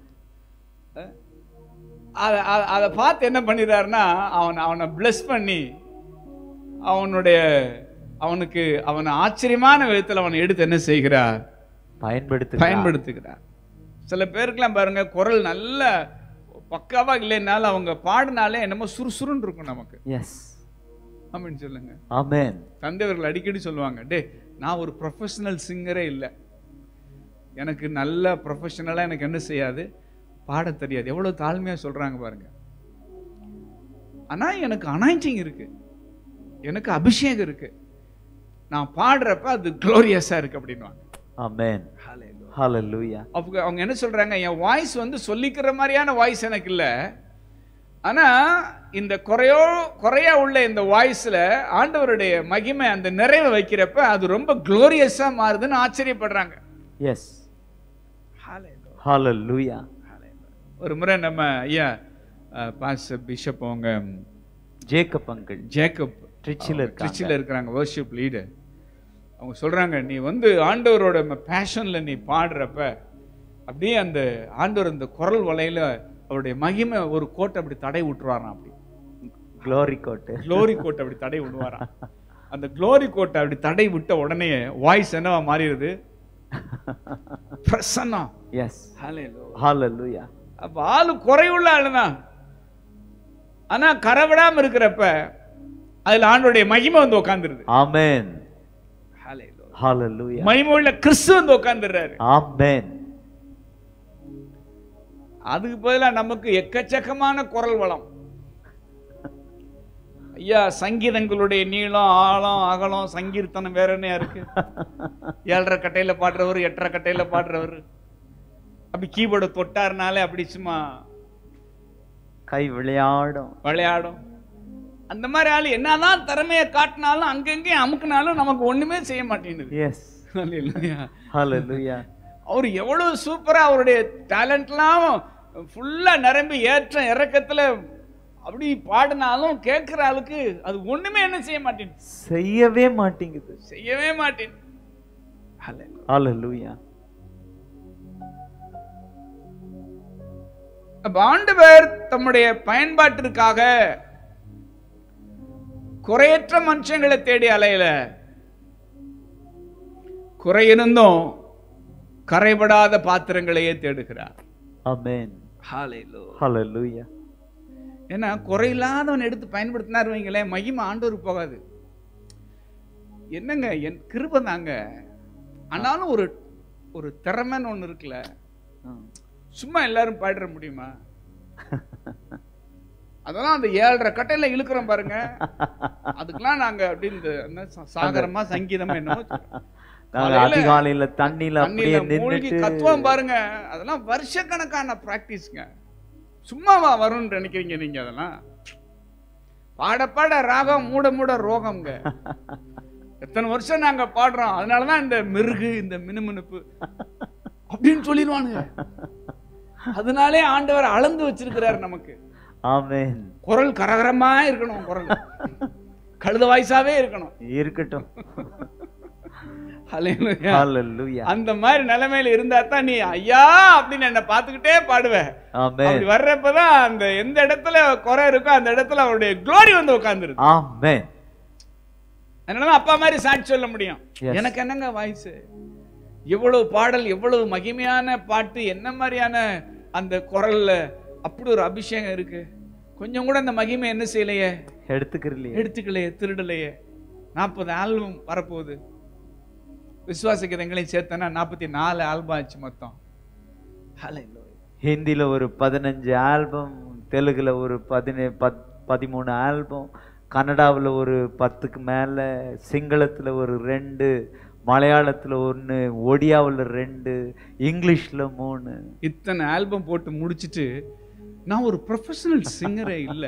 B: அத- அத- அதை பார்த்து என்ன பண்ணிடுறாருன்னா அவன் அவனை பிளஸ் பண்ணி அவனுடைய அவனுக்கு அவனை ஆச்சரியமான விதத்தில் அவனை எடுத்து என்ன செய்கிறார்
A: பயன்படுத்து
B: பயன்படுத்துகிறார் சில பேருக்குலாம் பாருங்க குரல் நல்ல பக்காவா இல்லைனாலும் அவங்க பாடினாலே என்னமோ சுறுசுறுன்னு இருக்கும் நமக்கு
A: எஸ்
B: அப்படின்னு சொல்லுங்க
A: ஆமென்
B: தந்தைவர்கள் அடிக்கடி சொல்லுவாங்க டே நான் ஒரு ப்ரொஃபஷனல் சிங்கரே இல்லை எனக்கு நல்ல ப்ரொஃபஷனலாக எனக்கு என்ன செய்யாது பாடத் தெரியாது எவ்வளோ தாழ்மையாக சொல்கிறாங்க பாருங்க ஆனால் எனக்கு அனாயிண்டிங் இருக்கு எனக்கு அபிஷேகம் இருக்கு நான் பாடுறப்ப அது க்ளோரியஸாக இருக்கு அப்படின்வாங்க
A: ஆமென் ஹalleluya
B: அவங்க அவங்க என்ன சொல்றாங்க என் வாய்ஸ் வந்து சொல்லிக்கிற மாதிரியான வாய்ஸ் எனக்கு இல்லை ஆனா இந்த குறையோ குறையா உள்ள இந்த வாய்ஸ்ல ஆண்டவருடைய மகிமை அந்த நிறைவை வைக்கிறப்ப அது ரொம்ப குளோரியஸா மாறுதுன்னு ஆச்சரியப்படுறாங்க
A: எஸ் ஹalleluya
B: ஒரு முறை நம்ம ஐயா பாஸ் பிஷப் அவங்க
A: ஜேக்கப் அங்கிள்
B: ஜேக்கப்
A: ட்ரிச்சில இருக்காங்க
B: திருச்சியில் இருக்கிறாங்க வர்ஷிப் லீடர் அவங்க சொல்றாங்க நீ வந்து ஆண்டவரோட பேஷன்ல நீ பாடுறப்ப அப்படியே அந்த ஆண்டவர் அந்த குரல் வலையில அவருடைய மகிமை ஒரு கோட்டை அப்படி தடை விட்டுருவாராம் அப்படி
A: க்ளோரி கோட்
B: க்ளோரி கோட்டை அப்படி தடை விடுவாராம் அந்த க்ளோரி கோட்டை அப்படி தடை விட்ட உடனே வாய்ஸ் என்னவா மாறிடுது பிரசன்னம்
A: எஸ்
B: Hallelujah.
A: ஹalleluya
B: அப்ப ஆளு குறைவுள்ள ஆளுதான் ஆனா கரவிடாம இருக்கிறப்ப அதுல ஆண்டோடைய மகிமை வந்து உட்காந்துருது
A: ஆமென் ஹalleluya
B: மகிமையுள்ள கிறிஸ்து வந்து உட்காந்துடுறாரு
A: ஆமென்
B: அதுக்கு பதிலா நமக்கு எக்கச்சக்கமான குரல் வளம் ஐயா சங்கீதங்களுடைய நீளம் ஆழம் அகலம் சங்கீர்த்தனம் வேற என்ன இருக்கு ஏழரை கட்டையில பாடுறவர் எட்டரை கட்டையில பாடுறவர் அப்படி கீபோர்டு தொட்டாருனாலே அப்படி சும்மா
A: கை விளையாடும்
B: விளையாடும் அந்த மாதிரி ஆளு என்னதான் திறமையை காட்டினாலும் அங்கங்கே அமுக்குனாலும் நமக்கு ஒண்ணுமே செய்ய மாட்டேங்குது
A: எஸ்
B: அல்லேலூயா.
A: ஹalleluya
B: அவர் எவ்வளவு சூப்பரா அவருடைய டேலண்ட்லாம் ஃபுல்லா நிரம்பி ஏற்ற இறக்கத்துல அப்படி பாடினாலும் கேட்கிற ஆளுக்கு அது ஒண்ணுமே என்ன செய்ய மாட்டேங்குது
A: செய்யவே மாட்டேங்குது
B: செய்யவே மாட்டேன் அல்லேலூயா.
A: ஹalleluya
B: அப்ப ஆண்டவர் தம்முடைய பயன்பாட்டிற்காக குறையற்ற மனுஷங்களை தேடி அலையல குறையிருந்தும் கரைபடாத பாத்திரங்களையே தேடுகிறார்
A: ஆமென்
B: ஹalleluya.
A: ஹalleluya
B: ஏன்னா குறையில்லாதவன் எடுத்து பயன்படுத்தினார் வைங்களேன் மகிமை ஆண்டவருக்கு போகாது என்னங்க என் கிருபை தாங்க ஆனாலும் ஒரு ஒரு திறமைன்னு ஒண்ணு இருக்குல்ல
A: ம்.
B: சும்மா எல்லாரும் பாடிட முடியுமா அதெல்லாம் அந்த ஏழரை கட்டையில இழுக்கிறோம் பாருங்க அதுக்கெல்லாம் நாங்க அப்படி இந்த என்ன சா- சாகரமா சங்கீதமா என்னமோ சொல்றோம்.
A: நாங்க
B: காலையில
A: அதிகாலையில தண்ணியில அப்படியே
B: தண்ணியில மூழ்கி
A: நின்னுட்டு
B: கத்துவோம் பாருங்க அதெல்லாம் வருஷக்கணக்கான பிராக்டிஸ்ங்க சும்மாவா வரும்னு நினைக்கிறீங்க நீங்க அதெல்லாம் பாட பாட ராகம் மூட மூட ரோகம்ங்க எத்தனை வருஷம் நாங்க பாடுறோம் அதனாலதான் இந்த மிருகு இந்த மினுமினுப்பு அப்படின்னு சொல்லிடுவானுங்க அதனாலே ஆண்டவர் அளந்து வச்சிருக்கிறார் நமக்கு
A: ஆமென்
B: குரல் கரகரமா இருக்கணும் குரல் கழுத வாய்ஸாவே இருக்கணும்
A: இருக்கட்டும்
B: ஹalleluya.
A: ஹalleluya
B: அந்த மாதிரி நிலைமையில இருந்தா தான் நீ ஐயா அப்படின்னு என்ன பார்த்துக்கிட்டே பாடுவ
A: ஆமென்
B: அப்படி வர்றப்பதான் அந்த எந்த இடத்துல குறை இருக்கோ அந்த இடத்துல அவருடைய க்ளோரி வந்து உட்கார்ந்துருது
A: ஆமென்
B: அதனால அப்பா மாதிரி சாட்சி சொல்ல முடியும்
A: Yes.
B: எனக்கு என்னங்க வாய்ஸ் எவ்வளவு பாடல் எவ்வளவு மகிமையான பாட்டு என்ன மாதிரியான அந்த குரல்ல அப்படி ஒரு அபிஷேகம் இருக்கு கொஞ்சம் கூட அந்த மகிமை என்ன செய்யலையே
A: எடுத்துக்கிறலையே
B: எடுத்துக்கலையே திருடலையே நாற்பது ஆல்பம் வரப்போகுது விசுவாசிக்கிறவங்களையும் சேர்த்தனா நாற்பத்தி நாலு ஆல்பம் ஆச்சு மொத்தம் Hallelujah.
A: ஹிந்தில ஒரு பதினஞ்சு ஆல்பம் தெலுங்குல ஒரு பதினே பத் பதிமூணு ஆல்பம் கன்னடாவில் ஒரு பத்துக்கு மேலே சிங்களத்தில் ஒரு ரெண்டு மலையாளத்தில் ஒன்று ஒடியாவில் ரெண்டு இங்கிலீஷில் மூணு
B: இத்தனை ஆல்பம் போட்டு முடிச்சிட்டு நான் ஒரு ப்ரொஃபஷனல் சிங்கரே இல்ல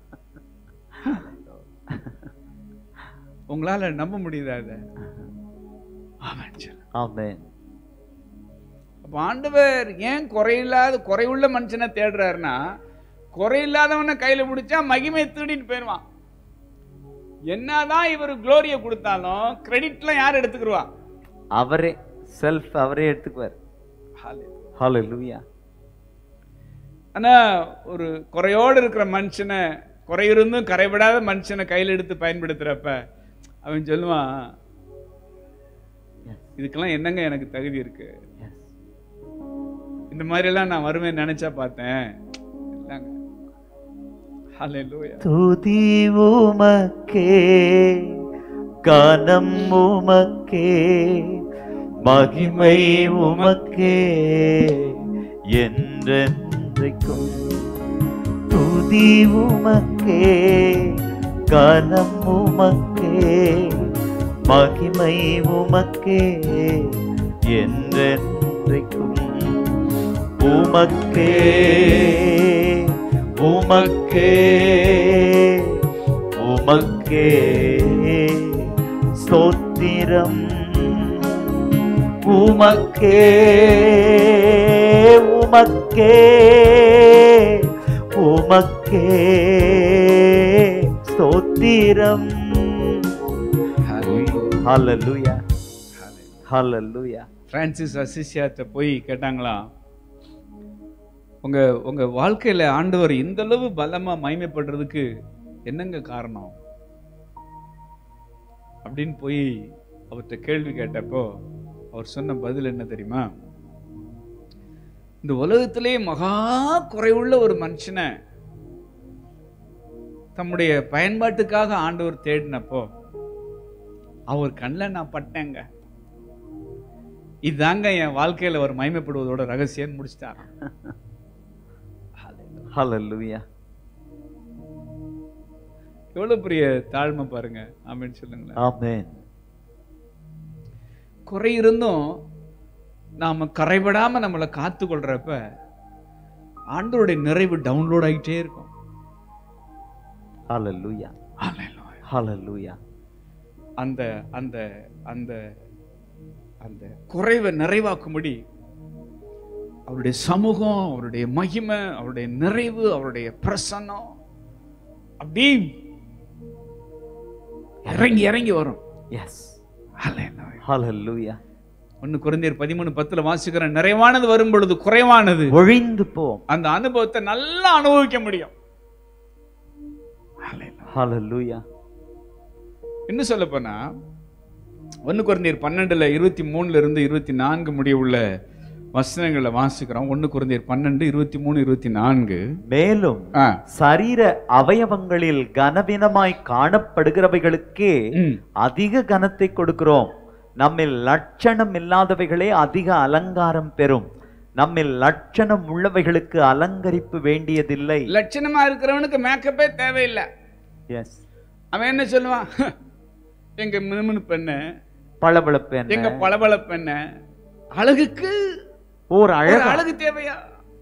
B: உங்களால நம்ப முடியுதா இத ஆமென் சொல்லுங்க.
A: ஆமென்
B: அப்ப ஆண்டவர் ஏன் குறையில்லாத குறையுள்ள மனுஷனை தேடுறாருன்னா குறையில்லாதவனை கையில பிடிச்சா மகிமை திருடிட்டு போயிடுவான் என்னதான் இவர் குளோரியை கொடுத்தாலும் கிரெடிட்லாம் யார் எடுத்துக்கிடுவா
A: அவரே செல்ஃப் அவரே எடுத்துக்குவார் ஹalleluya
B: ஆனா ஒரு குறையோடு இருக்கிற மனுஷனை குறையிருந்தும் கரைபடாத மனுஷனை கையில் எடுத்து பயன்படுத்துறப்ப அவன் சொல்லுவான் இதுக்கெல்லாம் என்னங்க எனக்கு தகுதி இருக்கு
A: Yes.
B: இந்த மாதிரி எல்லாம் நான் வருவேன் நினைச்சா பார்த்தேன் இல்லைங்க ஹalleluya
A: துதி உமக்கே கனம் உமக்கே மகிமை உமக்கே என்றென்றைக்கும் துதி உமக்கே கனம் உமக்கே மகிமை உமக்கே என்றென்றைக்கும் உமக்கே உமக்கே உமக்கே ஸ்தோத்திரம் உமக்கே உமக்கே உமக்கே ஸ்தோத்திரம் ஹalleluya ஹalleluya
B: பிரான்சிஸ் அசிசியாத்த போய் கேட்டாங்களாம் உங்க உங்க வாழ்க்கையில ஆண்டவர் இந்த அளவு பலமா மகிமைப்படுறதுக்கு என்னங்க காரணம் அப்படின்னு போய் அவர்கிட்ட கேள்வி கேட்டப்போ அவர் சொன்ன பதில் என்ன தெரியுமா இந்த உலகத்திலே மகா குறைவுள்ள ஒரு மனுஷனை தம்முடைய பயன்பாட்டுக்காக ஆண்டவர் தேடினப்போ அவர் கண்ணில் நான் பட்டேங்க இதாங்க என் வாழ்க்கையில அவர் மகிமைப்படுவதோட ரகசியம் முடிச்சிட்டாராம்
A: ஹalleluya
B: எவ்வளவு பெரிய தாழ்மை பாருங்க ஆமென்னு சொல்லுங்களேன்
A: ஆமென்
B: குறை இருந்தும் நாம கரைபடாம நம்மளை காத்து கொள்றப்ப ஆண்டவருடைய நிறைவு டவுன்லோட் ஆகிட்டே இருக்கும்
A: ஹalleluya ஹalleluya
B: அந்த அந்த அந்த அந்த குறைவை நிறைவாக்கும்படி அவருடைய சமூகம் அவருடைய மகிமை அவருடைய நிறைவு அவருடைய பிரசன்னம் அப்படி இறங்கி இறங்கி வரும்
A: எஸ் ஹalleluya
B: ஒன்னு குறைந்தர் பதிமூணு பத்துல வாசிக்கிற நிறைவானது வரும் பொழுது குறைவானது
A: ஒழிந்து போம்
B: அந்த அனுபவத்தை நல்லா அனுபவிக்க முடியும்
A: ஹalleluya
B: இன்னும் சொல்ல போனா ஒன்னு குறைந்தர் பன்னெண்டுல இருபத்தி மூணுல இருந்து இருபத்தி நான்கு முடிய உள்ள வசனங்களை வாசிக்கிறோம் ஒன்னு குறைந்தர் பன்னெண்டு இருபத்தி மூணு இருபத்தி நான்கு
A: மேலும்
B: ஆ,
A: சரீர அவயவங்களில் கனவீனமாய் காணப்படுகிறவைகளுக்கே
B: ம்.
A: அதிக கனத்தை கொடுக்கிறோம் நம்மில் லட்சணம் இல்லாதவைகளே அதிக அலங்காரம் பெறும் நம்மில் லட்சணம் உள்ளவைகளுக்கு அலங்கரிப்பு வேண்டியதில்லை
B: லட்சணமா இருக்கிறவனுக்கு மேக்கப்பே தேவையில்லை
A: எஸ்
B: அவன் என்ன சொல்லுவான் எங்க மினுமினு பெண்ண
A: பளபளப்பு
B: எங்க
A: என்ன
B: பளபள பெண்ண அழகுக்கு
A: ஓர்
B: ஒரு
A: அழகு
B: அழகு தேவையா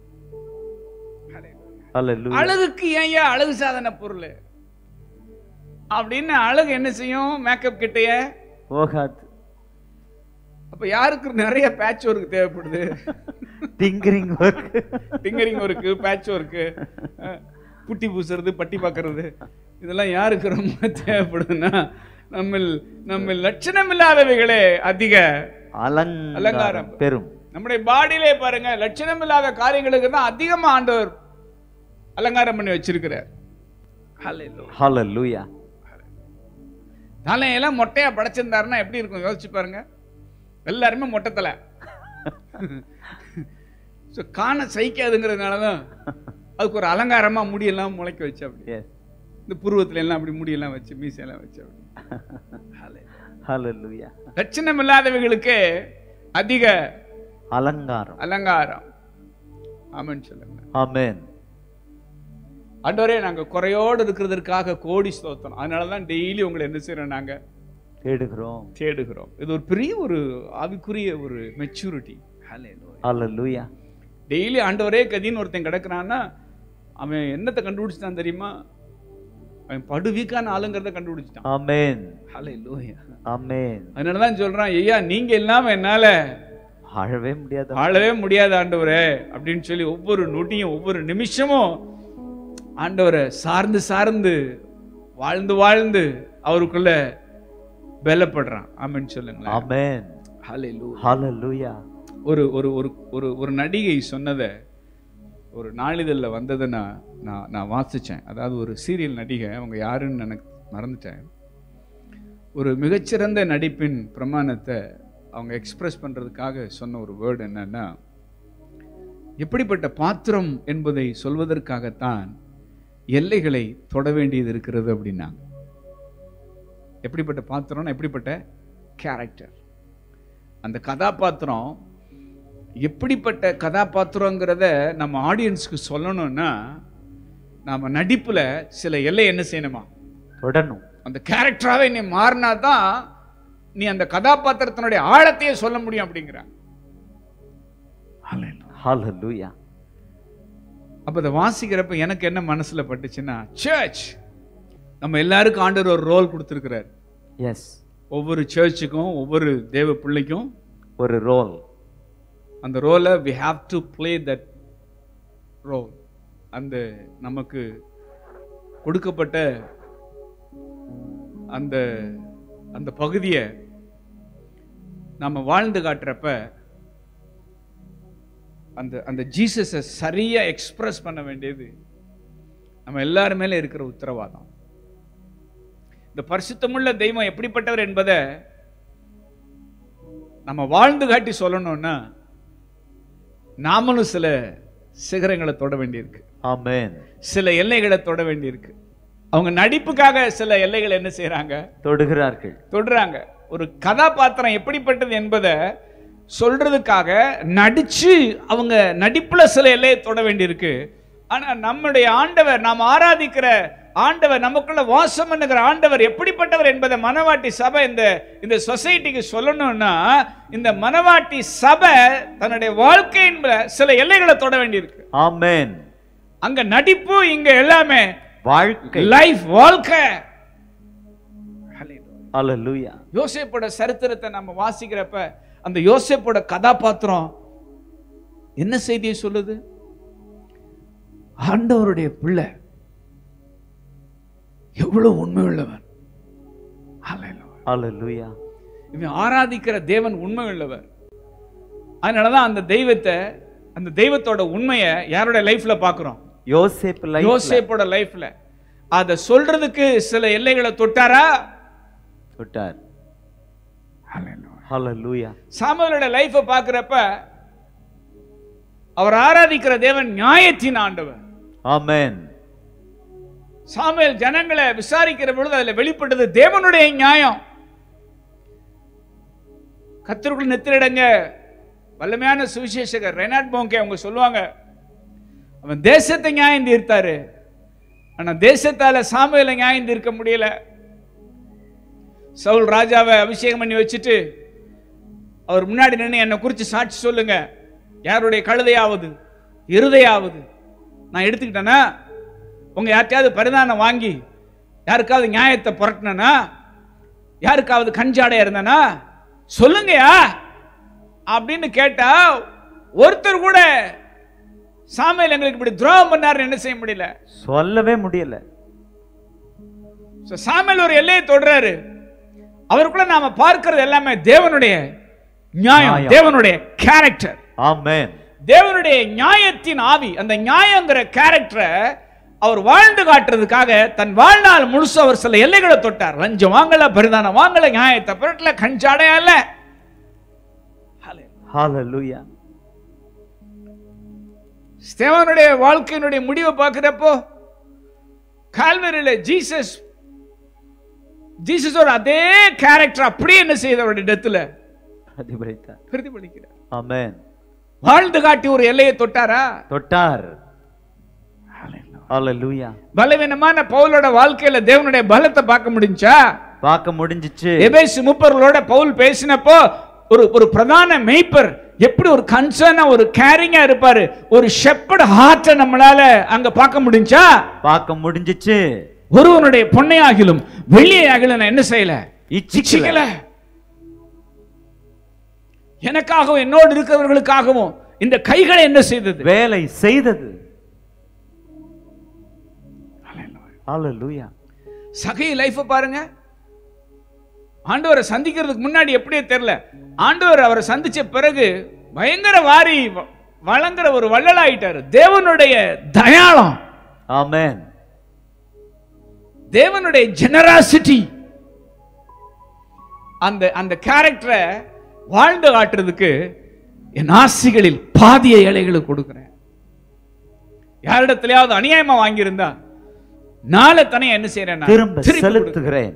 A: அல்லேலூயா
B: அழகுக்கு ஏன்யா அழகு சாதன பொருள் அப்படின்னு அழகு என்ன செய்யும் மேக்கப் கிட்டய
A: போகாது
B: அப்ப யாருக்கு நிறைய பேட்ச் ஒர்க் தேவைப்படுது
A: tinkering work
B: tinkering work patch work putty பூசுறது பட்டி பார்க்கறது இதெல்லாம் யாருக்கு ரொம்ப தேவைப்படுதுன்னா நம்ம நம்ம லட்சணம் இல்லாதவைகளே அதிக
A: அலங்காரம்
B: அலங்காரம்.
A: பெறும்
B: நம்முடைய பாடியிலே பாருங்க லட்சணம் இல்லாத காரியங்களுக்கு தான் அதிகமா ஆண்டவர் அலங்காரம் பண்ணி வச்சிருக்கிறார் Hallelujah.
A: ஹalleluya
B: தலையெல்லாம் மொட்டையா படைச்சிருந்தாருன்னா எப்படி இருக்கும் யோசிச்சு பாருங்க எல்லாருமே மொட்டை தலை ஸோ காண சகிக்காதுங்கிறதுனால தான் அதுக்கு ஒரு அலங்காரமா முடியெல்லாம் முளைக்க வச்சு அப்படி
A: எஸ்
B: இந்த புருவத்துல எல்லாம் அப்படி முடியெல்லாம் வச்சு மீசையெல்லாம் வச்சு அப்படி
A: ஹalleluya
B: லட்சணம் இல்லாதவைகளுக்கு அதிக
A: அலங்காரம்
B: அலங்காரம் ஆமென்னு சொல்லுங்க
A: ஆமென்
B: ஆண்டவரே நாங்க குறையோடு இருக்கிறதற்காக கோடி ஸ்தோத்திரம் அதனால தான் டெய்லி உங்களை என்ன செய்றோம் நாங்க
A: தேடுகிறோம்
B: தேடுகிறோம் இது ஒரு பெரிய ஒரு ஆவிக்குரிய ஒரு மெச்சூரிட்டி
A: ஹalleluya
B: டெய்லி ஆண்டவரே கதின்னு ஒருத்தன் கிடக்குறான்னா அவன் என்னத்தை கண்டுபிடிச்சிட்டான் தெரியுமா அவன் படு வீக்கான ஆளுங்கிறத கண்டுபிடிச்சிட்டான்
A: ஆமென்
B: ஹalleluya.
A: ஆமென்
B: அதனால தான் சொல்றான் ஐயா நீங்க இல்லாம என்னால
A: வாழவே முடியாது
B: வாழவே முடியாது ஆண்டவரே அப்படின்னு சொல்லி ஒவ்வொரு நொடியும் ஒவ்வொரு நிமிஷமும் ஆண்டவரை சார்ந்து சார்ந்து வாழ்ந்து வாழ்ந்து அவருக்குள்ள பலப்படுறான் ஆமென்னு சொல்லுங்களேன்
A: ஆமென்
B: ஹalleluya.
A: ஹalleluya
B: ஒரு ஒரு ஒரு ஒரு ஒரு நடிகை சொன்னதை ஒரு நாளிதழில் வந்ததை நான் நான் நான் வாசித்தேன் அதாவது ஒரு சீரியல் நடிகை அவங்க யாருன்னு எனக்கு மறந்துட்டேன் ஒரு மிகச்சிறந்த நடிப்பின் பிரமாணத்தை அவங்க எக்ஸ்பிரஸ் பண்ணுறதுக்காக சொன்ன ஒரு வேர்டு என்னன்னா எப்படிப்பட்ட பாத்திரம் என்பதை சொல்வதற்காகத்தான் எல்லைகளை தொட வேண்டியது இருக்கிறது அப்படின்னாங்க எப்படிப்பட்ட பாத்திரம்னா எப்படிப்பட்ட கேரக்டர் அந்த கதாபாத்திரம் எப்படிப்பட்ட கதாபாத்திரங்கிறத நம்ம ஆடியன்ஸ்க்கு சொல்லணும்னா நாம நடிப்புல சில எல்லை என்ன செய்யணுமா
A: தொடணும்
B: அந்த கேரக்டராகவே நீ மாறினா தான் நீ அந்த கதாபாத்திரத்தினுடைய ஆழத்தையே சொல்ல முடியும் அப்படிங்கிறாங்க
A: ஹalleluya
B: அப்ப அதை வாசிக்கிறப்ப எனக்கு என்ன மனசுல பட்டுச்சுன்னா சர்ச் நம்ம எல்லாருக்கும் ஆண்டவர் ஒரு ரோல் கொடுத்துருக்கிறார்
A: எஸ்
B: ஒவ்வொரு சர்ச்சுக்கும் ஒவ்வொரு தேவ பிள்ளைக்கும்
A: ஒரு ரோல்
B: அந்த ரோலை we have to play that role அந்த நமக்கு கொடுக்கப்பட்ட அந்த அந்த பகுதியை நம்ம வாழ்ந்து காட்டுறப்ப அந்த அந்த ஜீசஸை சரியா எக்ஸ்பிரஸ் பண்ண வேண்டியது நம்ம எல்லார் மேல இருக்கிற உத்தரவாதம் இந்த பரிசுத்தமுள்ள தெய்வம் எப்படிப்பட்டவர் என்பதை நம்ம வாழ்ந்து காட்டி சொல்லணும்னா நாமளும் சில சிகரங்களை தொட வேண்டியிருக்கு
A: ஆமென்
B: சில எல்லைகளை தொட வேண்டியிருக்கு அவங்க நடிப்புக்காக சில எல்லைகளை என்ன செய்றாங்க
A: தொடுகிறார்கள்
B: தொடுறாங்க ஒரு கதாபாத்திரம் எப்படிப்பட்டது என்பதை சொல்றதுக்காக நடிச்சு அவங்க நடிப்புல சில எல்லையை தொட வேண்டியிருக்கு ஆனா நம்முடைய ஆண்டவர் நாம் ஆராதிக்கிற ஆண்டவர் நமக்குள்ள வாசம் பண்ணுகிற ஆண்டவர் எப்படிப்பட்டவர் என்பதை மனவாட்டி சபை இந்த இந்த சொசைட்டிக்கு சொல்லணும்னா இந்த மனவாட்டி சபை தன்னுடைய வாழ்க்கையின் சில எல்லைகளை தொட வேண்டியிருக்கு
A: ஆமென்
B: அங்க நடிப்பு இங்க எல்லாமே
A: வாழ்க்கை
B: லைஃப் வாழ்க்கை
A: ஹalleluya
B: யோசேப்போட சரித்திரத்தை நம்ம வாசிக்கிறப்ப அந்த யோசேப்போட கதாபாத்திரம் என்ன செய்தியை சொல்லுது ஆண்டவருடைய பிள்ளை எவ்வளவு உண்மை உள்ளவன் Hallelujah.
A: ஹalleluya
B: இவன் ஆராதிக்கிற தேவன் உண்மை உள்ளவர் அதனாலதான் அந்த தெய்வத்தை அந்த தெய்வத்தோட உண்மையை யாரோட லைஃப்ல பார்க்கிறோம்
A: யோசேப்பு லைஃப்
B: யோசேப்போட லைஃப்ல அத சொல்றதுக்கு சில எல்லைகளை தொட்டாரா
A: விட்டார் ஹalleluya
B: சாமுவேலோட லைஃபை பார்க்கிறப்ப அவர் ஆராதிக்கிற தேவன் நியாயத்தின் ஆண்டவர்
A: ஆமென்
B: சாமுவேல் ஜனங்களை விசாரிக்கிற பொழுது அதுல வெளிப்பட்டது தேவனுடைய நியாயம் கத்தருக்குள் நெத்திரிடங்க வல்லமையான சுவிசேஷகர் ரெனாட் போங்கே அவங்க சொல்லுவாங்க அவன் தேசத்தை நியாயம் தீர்த்தாரு ஆனா தேசத்தால சாமுவேலை நியாயம் தீர்க்க முடியல சவுல் ராஜாவை அபிஷேகம் பண்ணி வச்சுட்டு அவர் முன்னாடி நின்று என்னை குறித்து சாட்சி சொல்லுங்க யாருடைய கழுதையாவது இருதையாவது நான் எடுத்துக்கிட்டேனா உங்க யார்ட்டையாவது பரிதானம் வாங்கி யாருக்காவது நியாயத்தை புரட்டினா யாருக்காவது கஞ்சாடையா இருந்தனா சொல்லுங்கயா அப்படின்னு கேட்டா ஒருத்தர் கூட சாமியில் எங்களுக்கு இப்படி துரோகம் பண்ணாருன்னு என்ன செய்ய முடியல
A: சொல்லவே முடியல
B: So, சாமுவேல் ஒரு எல்லையை தொடுறாரு அவருக்குள்ள நாம பார்க்கிறது எல்லாமே தேவனுடைய நியாயம்
A: நியாயம்.
B: தேவனுடைய கேரக்டர்
A: ஆமென்
B: தேவனுடைய நியாயத்தின் ஆவி அந்த நியாயங்கிற கேரக்டரை அவர் வாழ்ந்து காட்டுறதுக்காக தன் வாழ்நாள் முழுசு அவர் சில எல்லைகளை தொட்டார் லஞ்சம் வாங்கல பரிதானம் வாங்கல நியாயத்தை புரட்டல கஞ்சாடையா இல்ல
A: ஹalleluya
B: ஸ்தேவானுடைய வாழ்க்கையினுடைய முடிவை பார்க்கிறப்போ கால்வரியில ஜீசஸ் ஜீசஸோட அதே கேரக்டர் அப்படியே என்ன செய்யுது அவருடைய டெத்துல
A: பிரதிபலித்தார்
B: பிரதிபலிக்கிறார்
A: ஆமென்
B: வாழ்ந்து காட்டி ஒரு எல்லையை தொட்டாரா
A: தொட்டார் ஹalleluya
B: பலவீனமான பவுலோட வாழ்க்கையில தேவனுடைய பலத்தை பார்க்க முடிஞ்சா
A: பார்க்க முடிஞ்சிச்சு
B: எபேசு மூப்பர்களோட பவுல் பேசினப்போ ஒரு ஒரு பிரதான மெய்ப்பர் எப்படி ஒரு கன்சர்னா ஒரு கேரிங்கா இருப்பாரு ஒரு ஷெப்பர்ட் ஹார்ட்டை நம்மளால அங்க பார்க்க முடிஞ்சா
A: பார்க்க முடிஞ்சிச்சு
B: ஒருவனுடைய பொன்னையாகிலும் வெள்ளியாகிலும் நான் என்ன செய்யல
A: இச்சிக்கல
B: இச்சிக்கல எனக்காகவும் என்னோடு இருக்கிறவர்களுக்காகவும் இந்த கைகளை என்ன செய்தது
A: வேலை செய்தது ஹalleluya
B: சகை லைஃப் பாருங்க ஆண்டவரை சந்திக்கிறதுக்கு முன்னாடி எப்படியே தெரியல ஆண்டவர் அவரை சந்திச்ச பிறகு பயங்கர வாரி வ- வழங்குற ஒரு வள்ளலாயிட்டாரு தேவனுடைய தயாளம்
A: ஆமென்
B: தேவனுடைய ஜெனராசிட்டி அந்த அந்த கேரக்டரை வாழ்ந்து காட்டுறதுக்கு என் ஆசிகளில் பாதிய ஏழைகளுக்கு கொடுக்கிறேன் யாரிடத்திலேயாவது அநியாயமா வாங்கியிருந்தா நாளை தனியா என்ன செய்யறேன் நான்?
A: திரும்ப
B: திருப்பி கொடுக்கிறேன்.
A: செலுத்துகிறேன்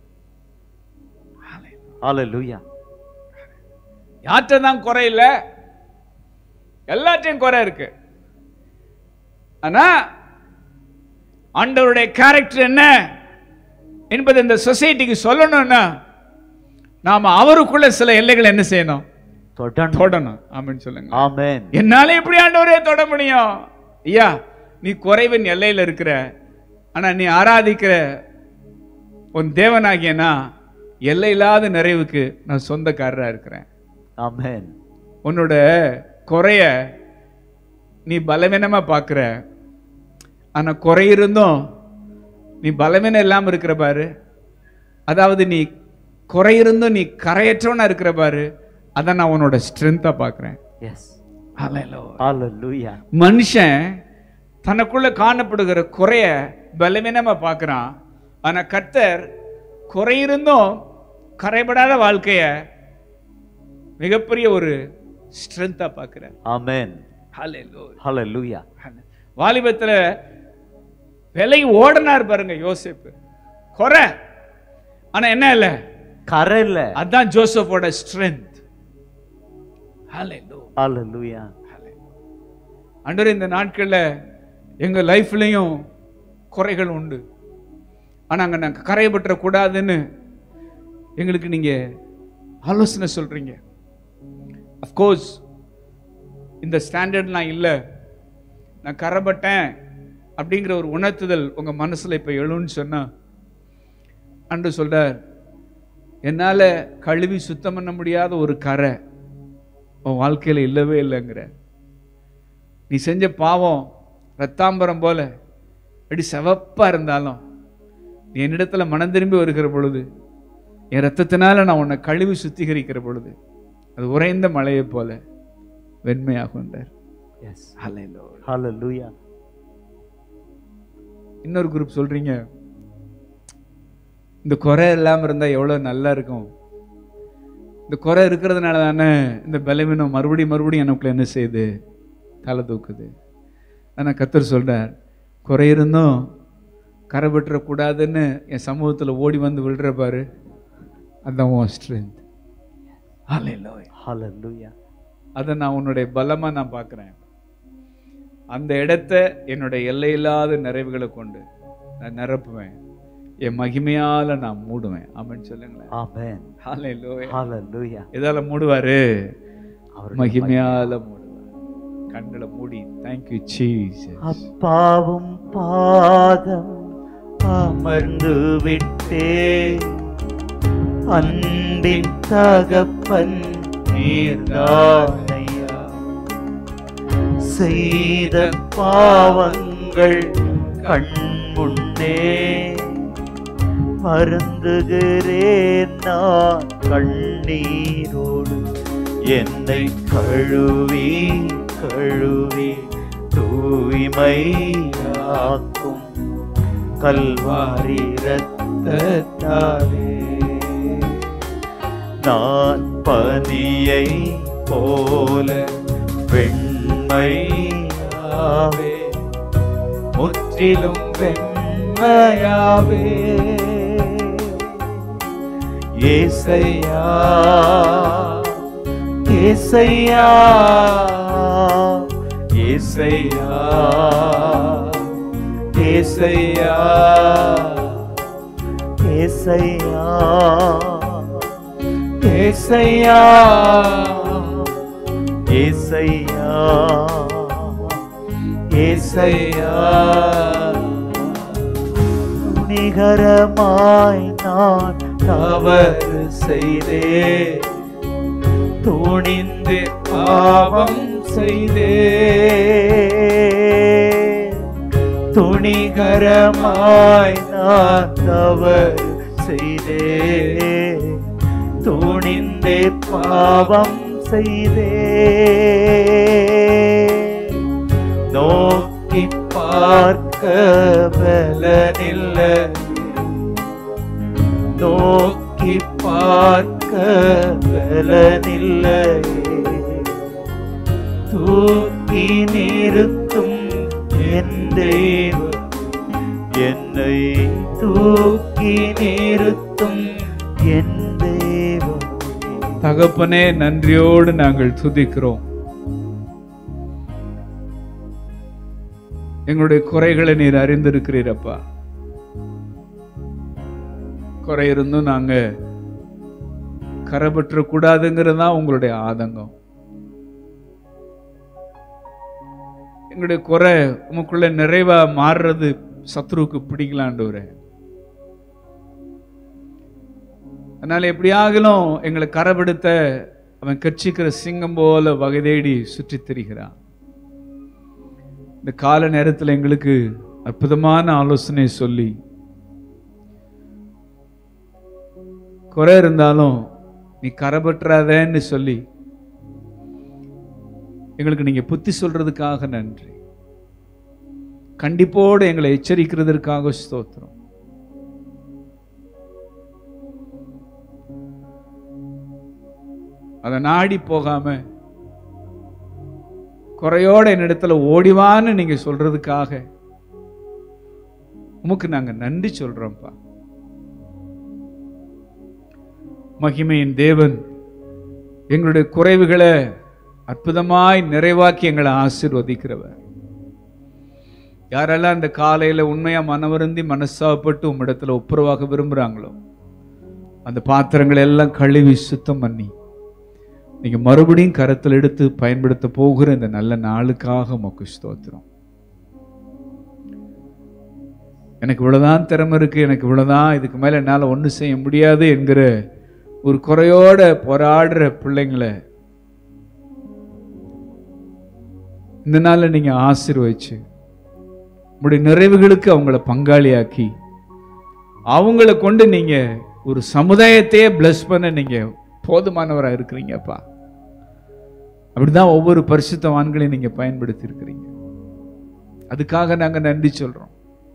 A: ஹalleluya
B: யார்கிட்ட தான் குறை இல்ல எல்லாத்தையும் குறை இருக்கு ஆனா ஆண்டவருடைய கேரக்டர் என்ன என்பதை இந்த சொசைட்டிக்கு சொல்லணும்னா நாம அவருக்குள்ள சில எல்லைகளை என்ன செய்யணும்
A: தொடணும்
B: தொடணும் ஆமென்னு சொல்லுங்க
A: ஆமென்
B: என்னால எப்படி ஆண்டவரே தொட முடியும் ஐயா நீ குறைவின் எல்லையில இருக்கிற ஆனா நீ ஆராதிக்கிற உன் தேவனாகியனா எல்லையில்லாத நிறைவுக்கு நான் சொந்தக்காரரா இருக்கிறேன்
A: ஆமென்
B: உன்னோட குறைய நீ பலவீனமா பார்க்குற ஆனா குறை இருந்தும் நீ பலவீனம் இல்லாம இருக்கிற பாரு அதாவது நீ குறை இருந்தும் நீ கரையற்றவனா இருக்கிற பாரு அதை நான் உன்னோட ஸ்ட்ரென்த்தா பார்க்குறேன்
A: எஸ் ஹalleluya
B: மனுஷன் தனக்குள்ள காணப்படுகிற குறைய பலவீனமா பார்க்கறான் ஆனா கர்த்தர் குறை இருந்தும் கரைபடாத வாழ்க்கைய மிகப்பெரிய ஒரு ஸ்ட்ரென்த்தா பார்க்கிறார்
A: ஆமென்
B: ஹalleluya
A: ஹalleluya
B: வாலிபத்துல விலை ஓடினார் பாருங்க யோசேப்பு குறை ஆனா என்ன இல்ல
A: கரல
B: அதான் ஜோசப்போட ஸ்ட்ரென்த் ஹalleluya
A: ஹalleluya
B: ஆண்டவரே இந்த நாட்கள்ல எங்க லைஃப்லயும் குறைகள் உண்டு ஆனா அங்க நாங்க கரையப்பட்டுற கூடாதுன்னு எங்களுக்கு நீங்க ஆலோசனை சொல்றீங்க அஃப்கோர்ஸ் இந்த ஸ்டாண்டர்ட் நான் இல்லை நான் கரைப்பட்டேன் அப்படிங்கிற ஒரு உணர்த்துதல் உங்க மனசுல இப்ப எழுன்னு சொன்னா அன்று சொல்றார் என்னால கழுவி சுத்தம் பண்ண முடியாத ஒரு கரை உன் வாழ்க்கையில இல்லவே இல்லைங்கிற நீ செஞ்ச பாவம் ரத்தாம்பரம் போல அப்படி செவப்பா இருந்தாலும் நீ என்னிடத்துல மனம் திரும்பி வருகிற பொழுது என் ரத்தத்தினால நான் உன்னை கழுவி சுத்திகரிக்கிற பொழுது அது உறைந்த மலையை போல வெண்மையாகுன்றார்
A: எஸ்
B: Hallelujah.
A: ஹalleluya
B: இன்னொரு குரூப் சொல்றீங்க இந்த குறை இல்லாம இருந்தா எவ்வளவு நல்லா இருக்கும் இந்த குறை இருக்கிறதுனால தானே இந்த பலவீனம் மறுபடியும் மறுபடியும் எனக்குள்ள என்ன செய்யுது தலை தூக்குது ஆனா கத்தர் சொல்றார் குறை இருந்தும் கரை கூடாதுன்னு என் சமூகத்துல ஓடி வந்து விழுற பாரு அதான் உன் ஸ்ட்ரென்த்
A: ஹalleluya
B: அதை நான் உன்னுடைய பலமா நான் பார்க்கிறேன் அந்த இடத்த என்னுடைய எல்லையில்லாத நிறைவுகளை கொண்டு நான் நிரப்புவேன் என் மகிமையால நான் மூடுவேன் ஆமென் சொல்லுங்களேன்
A: ஆமென்
B: ஹalleluya.
A: ஹalleluya
B: எதால மூடுவாரு
A: அவருடைய
B: மகிமையால மூடுவார் கண்களை மூடி தேங்க்யூ சீஸ்
A: அப்பாவும் பாதம் அமர்ந்து விட்டே அன்பின் தகப்பன் நீர்தானையா செய்த பாவங்கள் கண் முன்னே மருந்துகிறேன் நான் கண்ணீரோடு என்னை கழுவி கழுவி தூய்மையாக்கும் கல்வாரி ரத்தத்தாலே நான் பனியை போல வெண்மையாவே முற்றிலும் வெண்மையாவே ஏசையா ஏசையா ஏசையா ஏசையா ஏசையா ஏசையா ஏசையா ஏசையா நிகரமாய் நான் தவறு செய்தே துணிந்து பாவம் செய்தே துணிகரமாய் நான் தவறு செய்தே துணிந்தே பாவம் செய்தே நோக்கி பார்க்க பலனில்லை நோக்கி பார்க்க பலனில்லை தூக்கி நிறுத்தும் என் தேவன் என்னை தூக்கி நிறுத்தும் என் தேவன்
B: தகப்பனே நன்றியோடு நாங்கள் துதிக்கிறோம் எங்களுடைய குறைகளை நீர் அறிந்திருக்கிறீரப்பா குறை இருந்தும் நாங்க கரைபற்ற கூடாதுங்கிறது தான் உங்களுடைய ஆதங்கம் எங்களுடைய குறை உமக்குள்ள நிறைவா மாறுறது சத்ருவுக்கு பிடிக்கலாண்டவரே அதனால எப்படியாகலும் எங்களை கரப்படுத்த அவன் கட்சிக்கிற சிங்கம் போல வகை தேடி சுற்றித் திரிகிறான் இந்த கால நேரத்தில் எங்களுக்கு அற்புதமான ஆலோசனை சொல்லி குறை இருந்தாலும் நீ கரபற்றாதேன்னு சொல்லி எங்களுக்கு நீங்க புத்தி சொல்றதுக்காக நன்றி கண்டிப்போடு எங்களை எச்சரிக்கிறதற்காக ஸ்தோத்திரம் அதை நாடி போகாம குறையோட என்னிடத்துல ஓடிவான்னு நீங்க சொல்றதுக்காக உமக்கு நாங்க நன்றி சொல்றோம்ப்பா மகிமையின் தேவன் எங்களுடைய குறைவுகளை அற்புதமாய் நிறைவாக்கி எங்களை ஆசீர்வதிக்கிறவர் யாரெல்லாம் அந்த காலையில உண்மையா மனவருந்தி மனசாப்பட்டு உம்மிடத்துல ஒப்புரவாக விரும்புறாங்களோ அந்த பாத்திரங்களை எல்லாம் கழுவி சுத்தம் பண்ணி நீங்க மறுபடியும் கரத்தில் எடுத்து பயன்படுத்த போகிற இந்த நல்ல நாளுக்காக உமக்கு ஸ்தோத்திரம் எனக்கு இவ்வளவுதான் திறமை இருக்கு எனக்கு இவ்வளவுதான் இதுக்கு மேல என்னால ஒண்ணும் செய்ய முடியாது என்கிற ஒரு குறையோட போராடுற பிள்ளைங்களை இந்த நாள்ல நீங்க ஆசீர்வதிச்சு உங்களுடைய நிறைவுகளுக்கு அவங்கள பங்காளியாக்கி அவங்கள கொண்டு நீங்க ஒரு சமுதாயத்தையே பிளஸ் பண்ண நீங்க போதுமானவரா இருக்கிறீங்கப்பா அப்படிதான் ஒவ்வொரு பரிசுத்தவான்களையும் நீங்க பயன்படுத்தி இருக்கிறீங்க அதுக்காக நாங்க நன்றி சொல்றோம்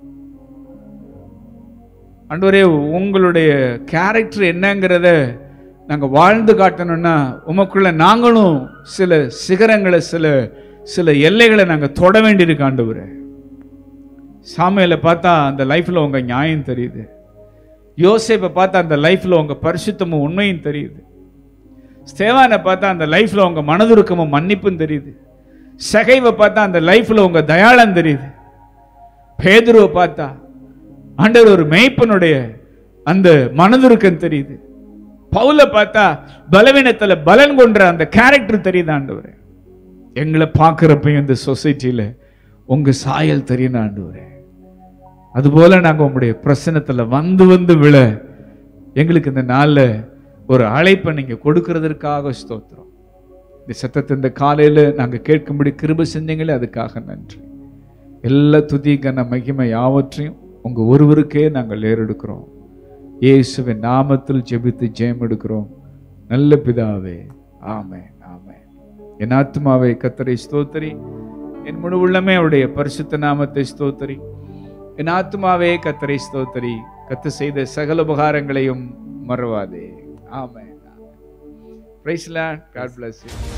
B: ஆண்டவரே உங்களுடைய கேரக்டர் என்னங்கிறத நாங்க வாழ்ந்து காட்டணும்னா உமக்குள்ள நாங்களும் சில சிகரங்களை சில சில எல்லைகளை நாங்க தொட வேண்டியிருக்கு ஆண்டவரே சாமியில பார்த்தா அந்த லைஃப்ல உங்க நியாயம் தெரியுது யோசேப்பை பார்த்தா அந்த லைஃப்ல உங்க பரிசுத்தமும் உண்மையும் தெரியுது ஸ்தேவானை பார்த்தா அந்த லைஃப்ல உங்க மனதுருக்கமும் மன்னிப்பும் தெரியுது சகைவை பார்த்தா அந்த லைஃப்ல உங்க தயாளம் தெரியுது பேதுருவை பார்த்தா ஆண்டவர் ஒரு மேய்ப்பனுடைய அந்த மனதுருக்கம் தெரியுது பவுல பார்த்தா பலவீனத்துல பலன் கொன்ற அந்த கேரக்டர் தெரியுது ஆண்டவரே எங்களை பார்க்குறப்பையும் இந்த சொசைட்டியில உங்க சாயல் தெரியும் ஆண்டவரே அதுபோல நாங்க உங்களுடைய பிரசனத்துல வந்து வந்து விழ எங்களுக்கு இந்த நாள்ல ஒரு அழைப்பை நீங்க கொடுக்கறதற்காக ஸ்தோத்திரம் இந்த சத்தத்தை இந்த காலையில நாங்க கேட்கும்படி கிருப செஞ்சீங்களே அதுக்காக நன்றி எல்லா துதி கன மகிமை யாவற்றையும் உங்க ஒருவருக்கே நாங்கள் ஏறெடுக்கிறோம் இயேசுவின் நாமத்தில் ஜெபித்து ஜெயம் எடுக்கிறோம் நல்ல பிதாவே ஆமென் ஆமென் என் ஆத்மாவை கத்தரை ஸ்தோத்திரி என் முழு உள்ளமே அவருடைய பரிசுத்த நாமத்தை ஸ்தோத்திரி என் ஆத்மாவே கத்தரை ஸ்தோத்திரி கத்து செய்த சகல உபகாரங்களையும் மறவாதே ஆமென் praise Lord God bless you